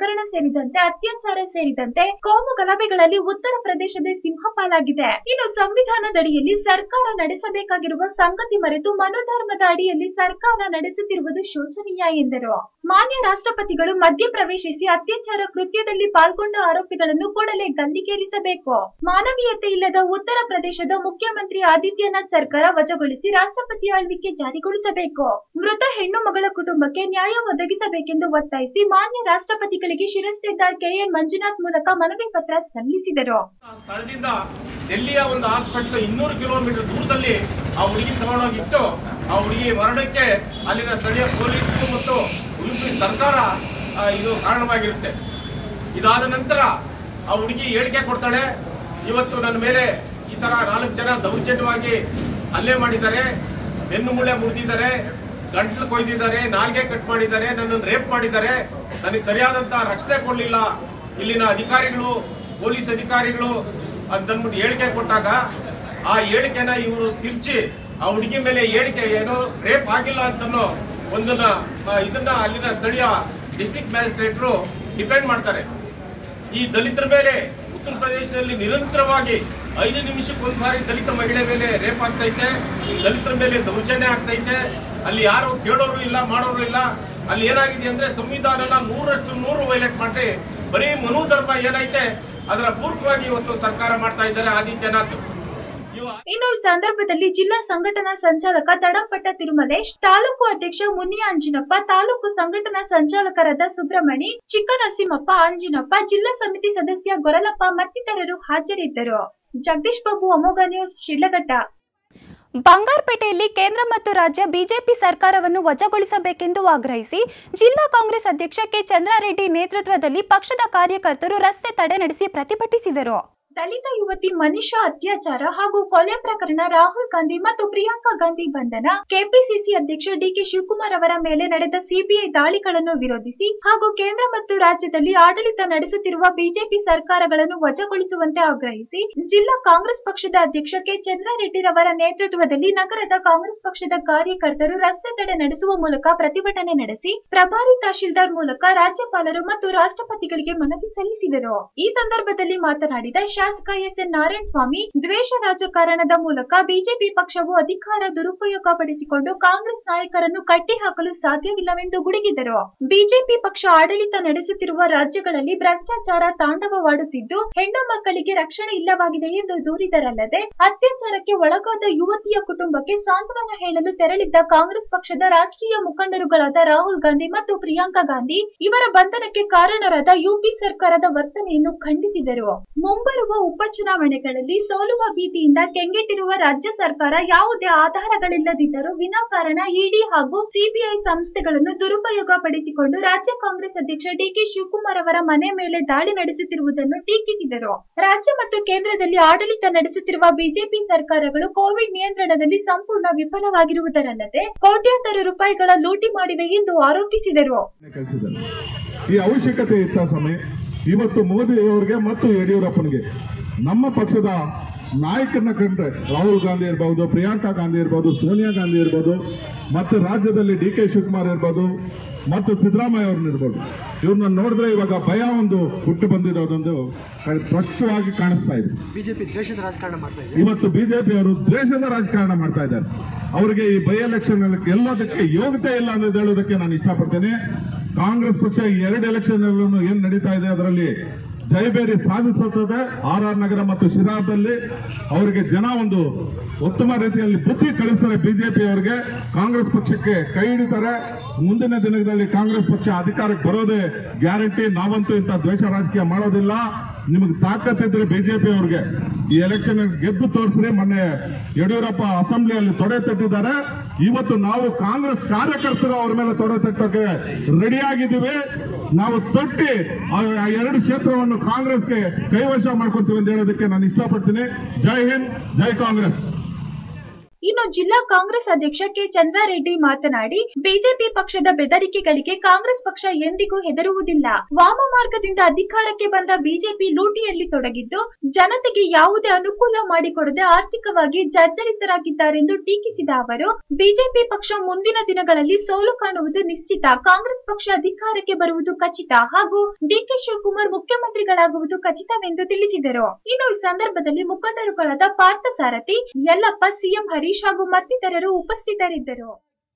ಪ್ರಕರಣ ಸೇರಿದಂತೆ ಅತ್ಯಾಚಾರ ಸೇರಿದಂತೆ ಕೋಮು ಗಲಭೆಗಳಲ್ಲಿ ಉತ್ತರ ಪ್ರದೇಶದ ಸಿಂಹಪಾಲಾಗಿದೆ ಇನ್ನು ಸಂವಿಧಾನದಡಿಯಲ್ಲಿ ಸರ್ಕಾರ ನಡೆಸಬೇಕಾಗಿರುವ ಸಂಗತಿ ಮರೆತು ಮನೋಧರ್ಮದ ಅಡಿಯಲ್ಲಿ ಸರ್ಕಾರ ನಡೆಸುತ್ತಿರುವುದು ಶೋಚನೀಯ ಎಂದರು ಮಾನ್ಯ ರಾಷ್ಟ್ರಪತಿಗಳು ಮಧ್ಯ ಪ್ರವೇಶಿಸಿ ಅತ್ಯಾಚಾರ ಕೃತ್ಯದಲ್ಲಿ ಪಾಲ್ಗೊಂಡ ಆರೋಪಿಗಳನ್ನು ಕೂಡಲೇ ಗಲ್ಲಿಗೇರಿಸಬೇಕು ಮಾನವೀಯತೆ ಇಲ್ಲದ ಉತ್ತರ ಪ್ರದೇಶದ ಮುಖ್ಯಮಂತ್ರಿ ಆದಿತ್ಯನಾಥ್ ಸರ್ಕಾರ ವಜಾಗೊಳಿಸಿ ರಾಷ್ಟ್ರಪತಿ ಆಳ್ವಿಕೆ ಜಾರಿಗೊಳಿಸಬೇಕು ಮೃತ ಹೆಣ್ಣು ಮಗಳ ಕುಟುಂಬಕ್ಕೆ ನ್ಯಾಯ ಒದಗಿಸಬೇಕೆಂದು ಒತ್ತಾಯಿಸಿ ಮಾನ್ಯ ರಾಷ್ಟ್ರಪತಿಗಳಿಗೆ ಶಿರಸ್ತೇದಾರ್ ಕೆಎನ್ ಮಂಜುನಾಥ್ ಮೂಲಕ ಮನವಿ ಪತ್ರ ಸಲ್ಲಿಸಿದರು ಸ್ಥಳದಿಂದ ಡೆಲ್ಲಿಯ ಒಂದು ಹಾಸ್ಪಿಟಲ್ ಇನ್ನೂರು ಕಿಲೋಮೀಟರ್ ದೂರದಲ್ಲಿ ಆ ಹುಡುಗಿ ತಗೊಂಡೋಗಿಟ್ಟು ಆ ಹುಡುಗಿ ಮರಣಕ್ಕೆ ಅಲ್ಲಿನ ಸ್ಥಳೀಯ ಪೊಲೀಸರು ಮತ್ತು ಉಡುಪಿ ಸರ್ಕಾರ ಆ, ಇದು ಕಾರಣವಾಗಿರುತ್ತೆ ಇದಾದ ನಂತರ ಆ ಹುಡುಗಿ ಹೇಳಿಕೆ ಕೊಡ್ತಾಳೆ ಇವತ್ತು ನನ್ನ ಮೇಲೆ ಈ ತರ ನಾಲ್ಕು ಜನ ದೌರ್ಜನ್ಯವಾಗಿ ಹಲ್ಲೆ ಮಾಡಿದ್ದಾರೆ ಬೆನ್ನು ಮುಳೆ ಮುರಿದಿದ್ದಾರೆ ಗಂಟ್ಲು ಕೊಯ್ದಿದ್ದಾರೆ ನಾಲ್ಗೆ ಕಟ್ ಮಾಡಿದ್ದಾರೆ ನನ್ನನ್ನು ರೇಪ್ ಮಾಡಿದ್ದಾರೆ ನನಗೆ ಸರಿಯಾದಂತಹ ರಕ್ಷಣೆ ಕೊಡಲಿಲ್ಲ ಇಲ್ಲಿನ ಅಧಿಕಾರಿಗಳು ಪೊಲೀಸ್ ಅಧಿಕಾರಿಗಳು ಅಂತಂದ್ಬಿಟ್ಟು ಹೇಳಿಕೆ ಕೊಟ್ಟಾಗ ಆ ಹೇಳಿಕೆನ ಇವರು ತಿರ್ಚಿ ಆ ಹುಡುಗಿ ಮೇಲೆ ಹೇಳಿಕೆ ಏನೋ ರೇಪ್ ಆಗಿಲ್ಲ ಅಂತನೋ ಒಂದನ್ನ ಆ, ಇದನ್ನ ಅಲ್ಲಿನ ಸ್ಥಳೀಯ ಡಿಸ್ಟ್ರಿಕ್ಟ್ ಮ್ಯಾಜಿಸ್ಟ್ರೇಟ್ರು ಡಿಪೆಂಡ್ ಮಾಡ್ತಾರೆ ಈ ದಲಿತರ ಮೇಲೆ ಉತ್ತರ ಪ್ರದೇಶದಲ್ಲಿ ನಿರಂತರವಾಗಿ ಐದು ನಿಮಿಷಕ್ಕೊಂದ್ಸಾರಿ ದಲಿತ ಮಹಿಳೆ ಮೇಲೆ ರೇಪ್ ಆಗ್ತೈತೆ ದಲಿತರ ಮೇಲೆ ದೌರ್ಜನ್ಯ ಆಗ್ತೈತೆ ಅಲ್ಲಿ ಯಾರು ಕೇಳೋರು ಇಲ್ಲ ಮಾಡೋರು ಇಲ್ಲ ಅಲ್ಲಿ ಏನಾಗಿದೆ ಅಂದ್ರೆ ಸಂವಿಧಾನನ ನೂರಷ್ಟು ನೂರು ವೈಲೇಟ್ ಮಾಡಿ ಬರೀ ಮನೋಧರ್ಮ ಏನೈತೆ ಅದರ ಪೂರ್ವಕವಾಗಿ ಇವತ್ತು ಸರ್ಕಾರ ಮಾಡ್ತಾ ಇದ್ದಾರೆ ಆದಿತ್ಯನಾಥ್ ಇನ್ನು ಈ ಸಂದರ್ಭದಲ್ಲಿ ಜಿಲ್ಲಾ ಸಂಘಟನಾ ಸಂಚಾಲಕ ತಡಂಪಟ್ಟ ತಿರುಮಲೇಶ್ ತಾಲೂಕು ಅಧ್ಯಕ್ಷ ಮುನಿಯ ಅಂಜಿನಪ್ಪ ತಾಲೂಕು ಸಂಘಟನಾ ಸಂಚಾಲಕರಾದ ಸುಬ್ರಹ್ಮಣಿ ಚಿಕ್ಕನರಸಿಂಹಪ್ಪ ಅಂಜಿನಪ್ಪ ಜಿಲ್ಲಾ ಸಮಿತಿ ಸದಸ್ಯ ಗೊರಲಪ್ಪ ಮತ್ತಿತರರು ಹಾಜರಿದ್ದರು ಜಗದೀಶ್ ಬಾಬು ಅಮೋಘ ನ್ಯೂಸ್ ಶಿಡ್ಲಘಟ್ಟ ಬಂಗಾರಪೇಟೆಯಲ್ಲಿ ಕೇಂದ್ರ ಮತ್ತು ರಾಜ್ಯ ಬಿಜೆಪಿ ಸರ್ಕಾರವನ್ನು ವಜಾಗೊಳಿಸಬೇಕೆಂದು ಆಗ್ರಹಿಸಿ ಜಿಲ್ಲಾ ಕಾಂಗ್ರೆಸ್ ಅಧ್ಯಕ್ಷ ಕೆ ಚಂದ್ರಾರೆಡ್ಡಿ ನೇತೃತ್ವದಲ್ಲಿ ಪಕ್ಷದ ಕಾರ್ಯಕರ್ತರು ರಸ್ತೆ ತಡೆ ನಡೆಸಿ ಪ್ರತಿಭಟಿಸಿದರು ದಲಿತ ಯುವತಿ ಮನಿಷಾ ಅತ್ಯಾಚಾರ ಹಾಗೂ ಕೊಲೆ ಪ್ರಕರಣ ರಾಹುಲ್ ಗಾಂಧಿ ಮತ್ತು ಪ್ರಿಯಾಂಕಾ ಗಾಂಧಿ ಬಂಧನ ಕೆಪಿಸಿಸಿ ಅಧ್ಯಕ್ಷ ಡಿಕೆ ಶಿವಕುಮಾರ್ ಅವರ ಮೇಲೆ ನಡೆದ ಸಿಬಿಐ ದಾಳಿಗಳನ್ನು ವಿರೋಧಿಸಿ ಹಾಗೂ ಕೇಂದ್ರ ಮತ್ತು ರಾಜ್ಯದಲ್ಲಿ ಆಡಳಿತ ನಡೆಸುತ್ತಿರುವ ಬಿಜೆಪಿ ಸರ್ಕಾರಗಳನ್ನು ವಜಾಗೊಳಿಸುವಂತೆ ಆಗ್ರಹಿಸಿ ಜಿಲ್ಲಾ ಕಾಂಗ್ರೆಸ್ ಪಕ್ಷದ ಅಧ್ಯಕ್ಷ ಕೆ ಚಂದ್ರಾರೆಡ್ಡಿರವರ ನೇತೃತ್ವದಲ್ಲಿ ನಗರದ ಕಾಂಗ್ರೆಸ್ ಪಕ್ಷದ ಕಾರ್ಯಕರ್ತರು ರಸ್ತೆ ತಡೆ ನಡೆಸುವ ಮೂಲಕ ಪ್ರತಿಭಟನೆ ನಡೆಸಿ ಪ್ರಭಾರಿ ತಹಶೀಲ್ದಾರ್ ಮೂಲಕ ರಾಜ್ಯಪಾಲರು ಮತ್ತು ರಾಷ್ಟ್ರಪತಿಗಳಿಗೆ ಮನವಿ ಸಲ್ಲಿಸಿದರು ಈ ಸಂದರ್ಭದಲ್ಲಿ ಮಾತನಾಡಿದ ಶಾಸಕ ಎಸ್ ಎನ್ ನಾರಾಯಣ ಸ್ವಾಮಿ ದ್ವೇಷ ರಾಜಕಾರಣದ ಮೂಲಕ ಬಿಜೆಪಿ ಪಕ್ಷವು ಅಧಿಕಾರ ದುರುಪಯೋಗ ಪಡಿಸಿಕೊಂಡು ಕಾಂಗ್ರೆಸ್ ನಾಯಕರನ್ನು ಕಟ್ಟಿಹಾಕಲು ಸಾಧ್ಯವಿಲ್ಲವೆಂದು ಗುಡುಗಿದರು ಬಿಜೆಪಿ ಪಕ್ಷ ಆಡಳಿತ ನಡೆಸುತ್ತಿರುವ ರಾಜ್ಯಗಳಲ್ಲಿ ಭ್ರಷ್ಟಾಚಾರ ತಾಂಡವವಾಡುತ್ತಿದ್ದು ಹೆಣ್ಣು ಮಕ್ಕಳಿಗೆ ರಕ್ಷಣೆ ಇಲ್ಲವಾಗಿದೆ ಎಂದು ದೂರಿದರಲ್ಲದೆ ಅತ್ಯಾಚಾರಕ್ಕೆ ಒಳಗಾದ ಯುವತಿಯ ಕುಟುಂಬಕ್ಕೆ ಸಾಂತ್ವನ ಹೇಳಲು ತೆರಳಿದ್ದ ಕಾಂಗ್ರೆಸ್ ಪಕ್ಷದ ರಾಷ್ಟ್ರೀಯ ಮುಖಂಡರುಗಳಾದ ರಾಹುಲ್ ಗಾಂಧಿ ಮತ್ತು ಪ್ರಿಯಾಂಕಾ ಗಾಂಧಿ ಇವರ ಬಂಧನಕ್ಕೆ ಕಾರಣರಾದ ಯುಪಿ ಸರ್ಕಾರದ ವರ್ತನೆಯನ್ನು ಖಂಡಿಸಿದರು ಮುಂಬರುವ ಉಪಚುನಾವಣೆಗಳಲ್ಲಿ ಸೋಲುವ ಭೀತಿಯಿಂದ ಕೆಂಗೆಟ್ಟಿರುವ ರಾಜ್ಯ ಸರ್ಕಾರ ಯಾವುದೇ ಆಧಾರಗಳಿಲ್ಲದಿದ್ದರೂ ವಿನಾಕಾರಣ ಇಡಿ ಹಾಗೂ ಸಿಬಿಐ ಸಂಸ್ಥೆಗಳನ್ನು ದುರುಪಯೋಗ ಪಡಿಸಿಕೊಂಡು ರಾಜ್ಯ ಕಾಂಗ್ರೆಸ್ ಅಧ್ಯಕ್ಷ ಡಿಕೆ ಶಿವಕುಮಾರ್ ಅವರ ಮನೆ ಮೇಲೆ ದಾಳಿ ನಡೆಸುತ್ತಿರುವುದನ್ನು ಟೀಕಿಸಿದರು ರಾಜ್ಯ ಮತ್ತು ಕೇಂದ್ರದಲ್ಲಿ ಆಡಳಿತ ನಡೆಸುತ್ತಿರುವ ಬಿಜೆಪಿ ಸರ್ಕಾರಗಳು ಕೋವಿಡ್ ನಿಯಂತ್ರಣದಲ್ಲಿ ಸಂಪೂರ್ಣ ವಿಫಲವಾಗಿರುವುದರಲ್ಲದೆ ಕೋಟ್ಯಾಂತರ ರೂಪಾಯಿಗಳ ಲೂಟಿ ಮಾಡಿವೆ ಎಂದು ಆರೋಪಿಸಿದರು ಕಳಿಸಿದ್ದಾರೆ ಈ ಅವಶ್ಯಕತೆ ಇತ್ತ ಸಮಯ ಇವತ್ತು ಮೋದಿ ಅವರಿಗೆ ಮತ್ತು ಯಡಿಯೂರಪ್ಪನಿಗೆ ನಮ್ಮ ಪಕ್ಷದ ನಾಯಕರನ್ನ ಕಂಡ್ರೆ ರಾಹುಲ್ ಗಾಂಧಿ ಇರ್ಬೋದು ಪ್ರಿಯಾಂಕಾ ಗಾಂಧಿ ಇರ್ಬೋದು ಸೋನಿಯಾ ಗಾಂಧಿ ಇರ್ಬೋದು ಮತ್ತು ರಾಜ್ಯದಲ್ಲಿ ಡಿ ಕೆ ಶಿವಕುಮಾರ್ ಇರ್ಬೋದು ಮತ್ತು ಸಿದ್ದರಾಮಯ್ಯ ಅವ್ರನ್ನ ಇರ್ಬೋದು ಇವ್ರನ್ನ ನೋಡಿದ್ರೆ ಇವಾಗ ಭಯ ಒಂದು ಹುಟ್ಟು ಬಂದಿರೋದೊಂದು ಕ- ಸ್ಪಷ್ಟವಾಗಿ ಕಾಣಿಸ್ತಾ ಇದೆ ಬಿಜೆಪಿ ದ್ವೇಷದ ರಾಜಕಾರಣ ಮಾಡ್ತಾ ಇದೆ ಇವತ್ತು ಬಿಜೆಪಿ ಅವರು ದ್ವೇಷದ ರಾಜಕಾರಣ ಮಾಡ್ತಾ ಇದ್ದಾರೆ ಅವರಿಗೆ ಈ ಬೈ ಎಲೆಕ್ಷನ್ ಗೆಲ್ಲೋದಕ್ಕೆ ಯೋಗ್ಯತೆ ಇಲ್ಲ ಅನ್ನೋದು ಹೇಳೋದಕ್ಕೆ ನಾನು ಇಷ್ಟಪಡ್ತೇನೆ ಕಾಂಗ್ರೆಸ್ ಪಕ್ಷ ಈ ಎರಡು ಎಲೆಕ್ಷನ್ ಏನ್ ನಡೀತಾ ಇದೆ ಅದರಲ್ಲಿ ಜಯಬೇರಿ ಸಾಧಿಸುತ್ತದೆ ಆರ್ ಆರ್ ನಗರ ಮತ್ತು ಶಿರಾದಲ್ಲಿ ಅವರಿಗೆ ಜನ ಒಂದು ಉತ್ತಮ ರೀತಿಯಲ್ಲಿ ಬುದ್ಧಿ ಕಳಿಸ್ತಾರೆ ಬಿಜೆಪಿ ಅವರಿಗೆ ಕಾಂಗ್ರೆಸ್ ಪಕ್ಷಕ್ಕೆ ಕೈ ಹಿಡಿತಾರೆ ಮುಂದಿನ ದಿನಗಳಲ್ಲಿ ಕಾಂಗ್ರೆಸ್ ಪಕ್ಷ ಅಧಿಕಾರಕ್ಕೆ ಬರೋದೇ ಗ್ಯಾರಂಟಿ ನಾವಂತೂ ಇಂಥ ದ್ವೇಷ ರಾಜಕೀಯ ಮಾಡೋದಿಲ್ಲ ನಿಮಗೆ ತಾಕತ್ತಿದ್ರೆ ಬಿಜೆಪಿ ಅವ್ರಿಗೆ ಈ ಎಲೆಕ್ಷನ್ ಗೆದ್ದು ತೋರಿಸ್ರಿ ಮೊನ್ನೆ ಯಡಿಯೂರಪ್ಪ ಅಸೆಂಬ್ಲಿಯಲ್ಲಿ ತೊಡೆ ತಟ್ಟಿದ್ದಾರೆ ಇವತ್ತು ನಾವು ಕಾಂಗ್ರೆಸ್ ಕಾರ್ಯಕರ್ತರು ಅವ್ರ ಮೇಲೆ ತೊಡೆ ತಟ್ಟೋಕೆ ರೆಡಿ ಆಗಿದ್ದೀವಿ ನಾವು ತಟ್ಟಿ ಆ ಆ ಎರಡು ಕ್ಷೇತ್ರವನ್ನು ಕಾಂಗ್ರೆಸ್ಗೆ ಕೈವಶ ಮಾಡ್ಕೊತೀವಿ ಅಂತ ಹೇಳೋದಕ್ಕೆ ನಾನು ಇಷ್ಟಪಡ್ತೀನಿ ಜೈ ಹಿಂದ್ ಜೈ ಕಾಂಗ್ರೆಸ್ ಇನ್ನು ಜಿಲ್ಲಾ ಕಾಂಗ್ರೆಸ್ ಅಧ್ಯಕ್ಷ ಕೆ ಚಂದ್ರಾರೆಡ್ಡಿ ಮಾತನಾಡಿ ಬಿಜೆಪಿ ಪಕ್ಷದ ಬೆದರಿಕೆಗಳಿಗೆ ಕಾಂಗ್ರೆಸ್ ಪಕ್ಷ ಎಂದಿಗೂ ಹೆದರುವುದಿಲ್ಲ ವಾಮ ಮಾರ್ಗದಿಂದ ಅಧಿಕಾರಕ್ಕೆ ಬಂದ ಬಿಜೆಪಿ ಲೂಟಿಯಲ್ಲಿ ತೊಡಗಿದ್ದು ಜನತೆಗೆ ಯಾವುದೇ ಅನುಕೂಲ ಮಾಡಿಕೊಡದೆ ಆರ್ಥಿಕವಾಗಿ ಜರ್ಜರಿತರಾಗಿದ್ದಾರೆಂದು ಟೀಕಿಸಿದ ಅವರು ಬಿಜೆಪಿ ಪಕ್ಷ ಮುಂದಿನ ದಿನಗಳಲ್ಲಿ ಸೋಲು ಕಾಣುವುದು ನಿಶ್ಚಿತ ಕಾಂಗ್ರೆಸ್ ಪಕ್ಷ ಅಧಿಕಾರಕ್ಕೆ ಬರುವುದು ಖಚಿತ ಹಾಗೂ ಡಿಕೆ ಶಿವಕುಮಾರ್ ಮುಖ್ಯಮಂತ್ರಿಗಳಾಗುವುದು ಖಚಿತವೆಂದು ತಿಳಿಸಿದರು ಇನ್ನು ಈ ಸಂದರ್ಭದಲ್ಲಿ ಮುಖಂಡರುಗಳಾದ ಪಾರ್ಥಸಾರಥಿ ಯಲ್ಲಪ್ಪ ಸಿಎಂ ಹರೀಶ್ ಹಾಗೂ ಮತ್ತಿತರರು ಉಪಸ್ಥಿತರಿದ್ದರು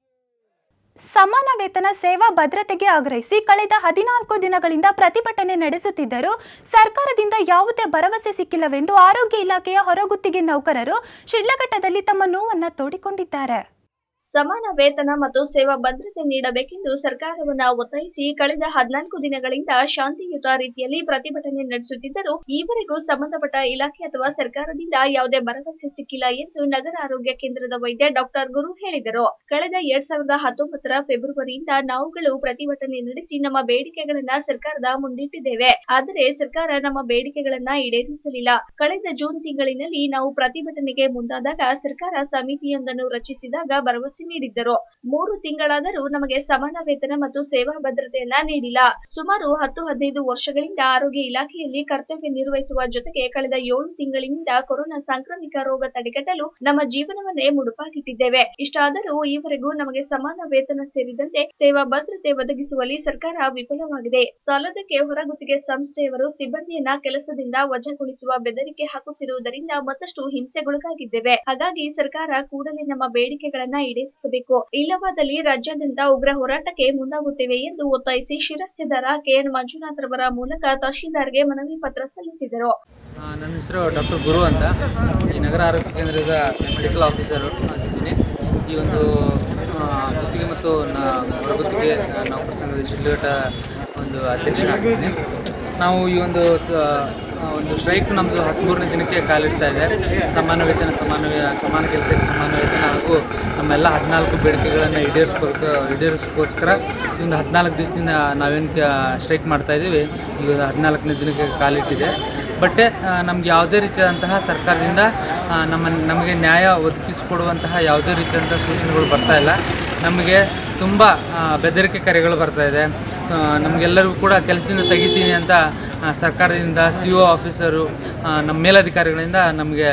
ಸಮಾನ ವೇತನ ಸೇವಾ ಭದ್ರತೆಗೆ ಆಗ್ರಹಿಸಿ ಕಳೆದ ಹದಿನಾಲ್ಕು ದಿನಗಳಿಂದ ಪ್ರತಿಭಟನೆ ನಡೆಸುತ್ತಿದ್ದರೂ ಸರ್ಕಾರದಿಂದ ಯಾವುದೇ ಭರವಸೆ ಸಿಕ್ಕಿಲ್ಲವೆಂದು ಆರೋಗ್ಯ ಇಲಾಖೆಯ ಹೊರಗುತ್ತಿಗೆ ನೌಕರರು ಶಿಡ್ಲಘಟ್ಟದಲ್ಲಿ ತಮ್ಮ ನೋವನ್ನ ತೋಡಿಕೊಂಡಿದ್ದಾರೆ ಸಮಾನ ವೇತನ ಮತ್ತು ಸೇವಾ ಭದ್ರತೆ ನೀಡಬೇಕೆಂದು ಸರ್ಕಾರವನ್ನ ಒತ್ತಾಯಿಸಿ ಕಳೆದ ಹದಿನಾಲ್ಕು ದಿನಗಳಿಂದ ಶಾಂತಿಯುತ ರೀತಿಯಲ್ಲಿ ಪ್ರತಿಭಟನೆ ನಡೆಸುತ್ತಿದ್ದರೂ ಈವರೆಗೂ ಸಂಬಂಧಪಟ್ಟ ಇಲಾಖೆ ಅಥವಾ ಸರ್ಕಾರದಿಂದ ಯಾವುದೇ ಭರವಸೆ ಸಿಕ್ಕಿಲ್ಲ ಎಂದು ನಗರ ಆರೋಗ್ಯ ಕೇಂದ್ರದ ವೈದ್ಯ ಡಾಕ್ಟರ್ ಗುರು ಹೇಳಿದರು ಕಳೆದ ಎರಡ್ ಸಾವಿರದ ಹತ್ತೊಂಬತ್ತರ ಫೆಬ್ರವರಿಯಿಂದ ನಾವುಗಳು ಪ್ರತಿಭಟನೆ ನಡೆಸಿ ನಮ್ಮ ಬೇಡಿಕೆಗಳನ್ನ ಸರ್ಕಾರದ ಮುಂದಿಟ್ಟಿದ್ದೇವೆ ಆದರೆ ಸರ್ಕಾರ ನಮ್ಮ ಬೇಡಿಕೆಗಳನ್ನ ಈಡೇರಿಸಲಿಲ್ಲ ಕಳೆದ ಜೂನ್ ತಿಂಗಳಿನಲ್ಲಿ ನಾವು ಪ್ರತಿಭಟನೆಗೆ ಮುಂದಾದಾಗ ಸರ್ಕಾರ ಸಮಿತಿಯೊಂದನ್ನು ರಚಿಸಿದಾಗ ಭರವಸೆ ನೀಡಿದ್ದರು ಮೂರು ತಿಂಗಳಾದರೂ ನಮಗೆ ಸಮಾನ ವೇತನ ಮತ್ತು ಸೇವಾ ಭದ್ರತೆಯನ್ನ ನೀಡಿಲ್ಲ ಸುಮಾರು ಹತ್ತು ಹದಿನೈದು ವರ್ಷಗಳಿಂದ ಆರೋಗ್ಯ ಇಲಾಖೆಯಲ್ಲಿ ಕರ್ತವ್ಯ ನಿರ್ವಹಿಸುವ ಜೊತೆಗೆ ಕಳೆದ ಏಳು ತಿಂಗಳಿನಿಂದ ಕೊರೋನಾ ಸಾಂಕ್ರಾಮಿಕ ರೋಗ ತಡೆಗಟ್ಟಲು ನಮ್ಮ ಜೀವನವನ್ನೇ ಮುಡುಪಾಗಿಟ್ಟಿದ್ದೇವೆ ಇಷ್ಟಾದರೂ ಈವರೆಗೂ ನಮಗೆ ಸಮಾನ ವೇತನ ಸೇರಿದಂತೆ ಸೇವಾ ಭದ್ರತೆ ಒದಗಿಸುವಲ್ಲಿ ಸರ್ಕಾರ ವಿಫಲವಾಗಿದೆ ಸಾಲದಕ್ಕೆ ಹೊರಗುತ್ತಿಗೆ ಸಂಸ್ಥೆಯವರು ಸಿಬ್ಬಂದಿಯನ್ನ ಕೆಲಸದಿಂದ ವಜಾಗೊಳಿಸುವ ಬೆದರಿಕೆ ಹಾಕುತ್ತಿರುವುದರಿಂದ ಮತ್ತಷ್ಟು ಹಿಂಸೆಗೊಳಗಾಗಿದ್ದೇವೆ ಹಾಗಾಗಿ ಸರ್ಕಾರ ಕೂಡಲೇ ನಮ್ಮ ಬೇಡಿಕೆಗಳನ್ನ ಈಡೇರಿಸಬೇಕು ಇಲ್ಲವಾದಲ್ಲಿ ರಾಜ್ಯಾದ್ಯಂತ ಉಗ್ರ ಹೋರಾಟಕ್ಕೆ ಮುಂದಾಗುತ್ತೇವೆ ಎಂದು ಒತ್ತಾಯಿಸಿ ಶಿರಸ್ತೆದಾರ ಕೆಎನ್ ಮಂಜುನಾಥ್ ರವರ ಮೂಲಕ ತಹಶೀಲ್ದಾರ್ಗೆ ಮನವಿ ಪತ್ರ ಸಲ್ಲಿಸಿದರು ಆ, ನನ್ನ ಹೆಸರು ಡಾಕ್ಟರ್ ಗುರು ಅಂತ ಈ ನಗರ ಆರೋಗ್ಯ ಕೇಂದ್ರದ ಮೆಡಿಕಲ್ ಆಫೀಸರು ಆಗಿದ್ದೀನಿ ಈ ಒಂದು ಆ, ಗುತ್ತಿಗೆ ಮತ್ತು ನ- ಹೊರಗುತ್ತಿಗೆ ನೌಕರ ಸಂಘದ ಶಿಡ್ಲಘಟ್ಟ ಒಂದು ಅಧ್ಯಕ್ಷನಾಗಿದ್ದೀನಿ ನಾವು ಈ ಒಂದು ಸ- ಆ, ಒಂದು ಸ್ಟ್ರೈಕ್ ನಮ್ಮದು ಹದಿಮೂರನೇ ದಿನಕ್ಕೆ ಕಾಲಿಡ್ತಾ ಇದೆ ಸಮಾನ ವೇತನ ಸಮಾನ ವೇ- ಸಮಾನ ಕೆಲಸಕ್ಕೆ ಸಮಾನ ವೇತನ ಹಾಗೂ ನಮ್ಮೆಲ್ಲ ಹದಿನಾಲ್ಕು ಬೇಡಿಕೆಗಳನ್ನು ಈಡೇರಿಸ್ಬೇಕು ಈಡೇರಿಸೋಕ್ಕೋಸ್ಕರ ಈ ಒಂದು ಹದಿನಾಲ್ಕು ದಿವಸದಿಂದ ನಾವೇನು ಸ್ಟ್ರೈಕ್ ಮಾಡ್ತಾ ಇದ್ದೀವಿ ಈ ಒಂದು ಹದಿನಾಲ್ಕನೇ ದಿನಕ್ಕೆ ಕಾಲಿಟ್ಟಿದೆ ಬಟ್ ನಮ್ಗೆ ಯಾವುದೇ ರೀತಿಯಾದಂತಹ ಸರ್ಕಾರದಿಂದ ಆ, ನಮ್ಮ ನಮಗೆ ನ್ಯಾಯ ಒದಗಿಸಿಕೊಡುವಂತಹ ಯಾವುದೇ ರೀತಿಯಾದಂಥ ಸೂಚನೆಗಳು ಬರ್ತಾ ಇಲ್ಲ ನಮಗೆ ತುಂಬ ಆ, ಬೆದರಿಕೆ ಕರೆಗಳು ಬರ್ತಾ ಇದೆ ಆ, ನಮಗೆಲ್ಲರಿಗೂ ಕೂಡ ಕೆಲಸದಿಂದ ತೆಗಿತೀನಿ ಅಂತ ಆ, ಸರ್ಕಾರದಿಂದ ಸಿ ಒ ಆಫೀಸರು ಆ, ನಮ್ಮ ಮೇಲಧಿಕಾರಿಗಳಿಂದ ನಮಗೆ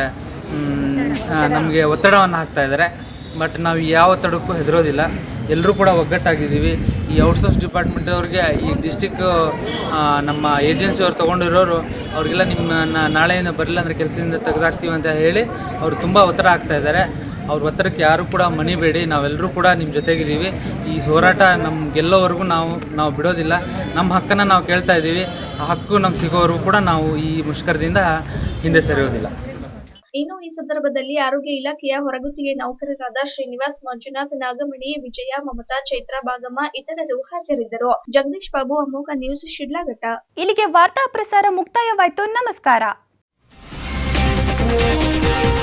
ನಮಗೆ ಒತ್ತಡವನ್ನು ಹಾಕ್ತಾ ಇದ್ದಾರೆ ಬಟ್ ನಾವು ಯಾವ ಒತ್ತಡಕ್ಕೂ ಹೆದರೋದಿಲ್ಲ ಎಲ್ಲರೂ ಕೂಡ ಒಗ್ಗಟ್ಟಾಗಿದ್ದೀವಿ ಈ ಔಟ್ಸೋರ್ಸ್ ಡಿಪಾರ್ಟ್ಮೆಂಟ್ ಅವ್ರಿಗೆ ಈ ಡಿಸ್ಟಿಕ್ ನಮ್ಮ ಏಜೆನ್ಸಿ ಅವ್ರು ತೊಗೊಂಡಿರೋರು ಅವ್ರಿಗೆಲ್ಲ ನಿಮ್ಮ ನಾ- ನಾಳೆಯಿಂದ ಬರಲಿಲ್ಲ ಅಂದರೆ ಕೆಲಸದಿಂದ ತೆಗೆದಾಕ್ತೀವಿ ಅಂತ ಹೇಳಿ ಅವರು ತುಂಬ ಒತ್ತಡ ಆಗ್ತಾ ಇದ್ದಾರೆ ಅವ್ರ ಒತ್ತಡಕ್ಕೆ ಯಾರು ಕೂಡ ಮಣಿಬೇಡಿ ನಾವೆಲ್ಲರೂ ಕೂಡ ನಿಮ್ಮ ಜೊತೆಗಿದ್ದೀವಿ ಈ ಹೋರಾಟ ನಮ್ಮ ಗೆಲ್ಲೋವರೆಗೂ ನಾವು ನಾವು ಬಿಡೋದಿಲ್ಲ ನಮ್ಮ ಹಕ್ಕನ್ನು ನಾವು ಕೇಳ್ತಾ ಇದ್ದೀವಿ ಆ ಹಕ್ಕು ನಮ್ಗೆ ಸಿಗೋವರೆಗೂ ಕೂಡ ನಾವು ಈ ಮುಷ್ಕರದಿಂದ ಹಿಂದೆ ಸರಿಯೋದಿಲ್ಲ ಇನ್ನು ಈ ಸಂದರ್ಭದಲ್ಲಿ ಆರೋಗ್ಯ ಇಲಾಖೆಯ ಹೊರಗುತ್ತಿಗೆ ನೌಕರರಾದ ಶ್ರೀನಿವಾಸ್ ಮಂಜುನಾಥ್ ನಾಗಮಣಿ ವಿಜಯ ಮಮತಾ ಚೈತ್ರ ಭಾಗಮ್ಮ ಇತರರು ಹಾಜರಿದ್ದರು ಜಗದೀಶ್ ಬಾಬು ಅಮೋಘ ನ್ಯೂಸ್ ಶಿಡ್ಲಘಟ್ಟ ಇಲ್ಲಿಗೆ ವಾರ್ತಾ ಪ್ರಸಾರ ಮುಕ್ತಾಯವಾಯಿತು ನಮಸ್ಕಾರ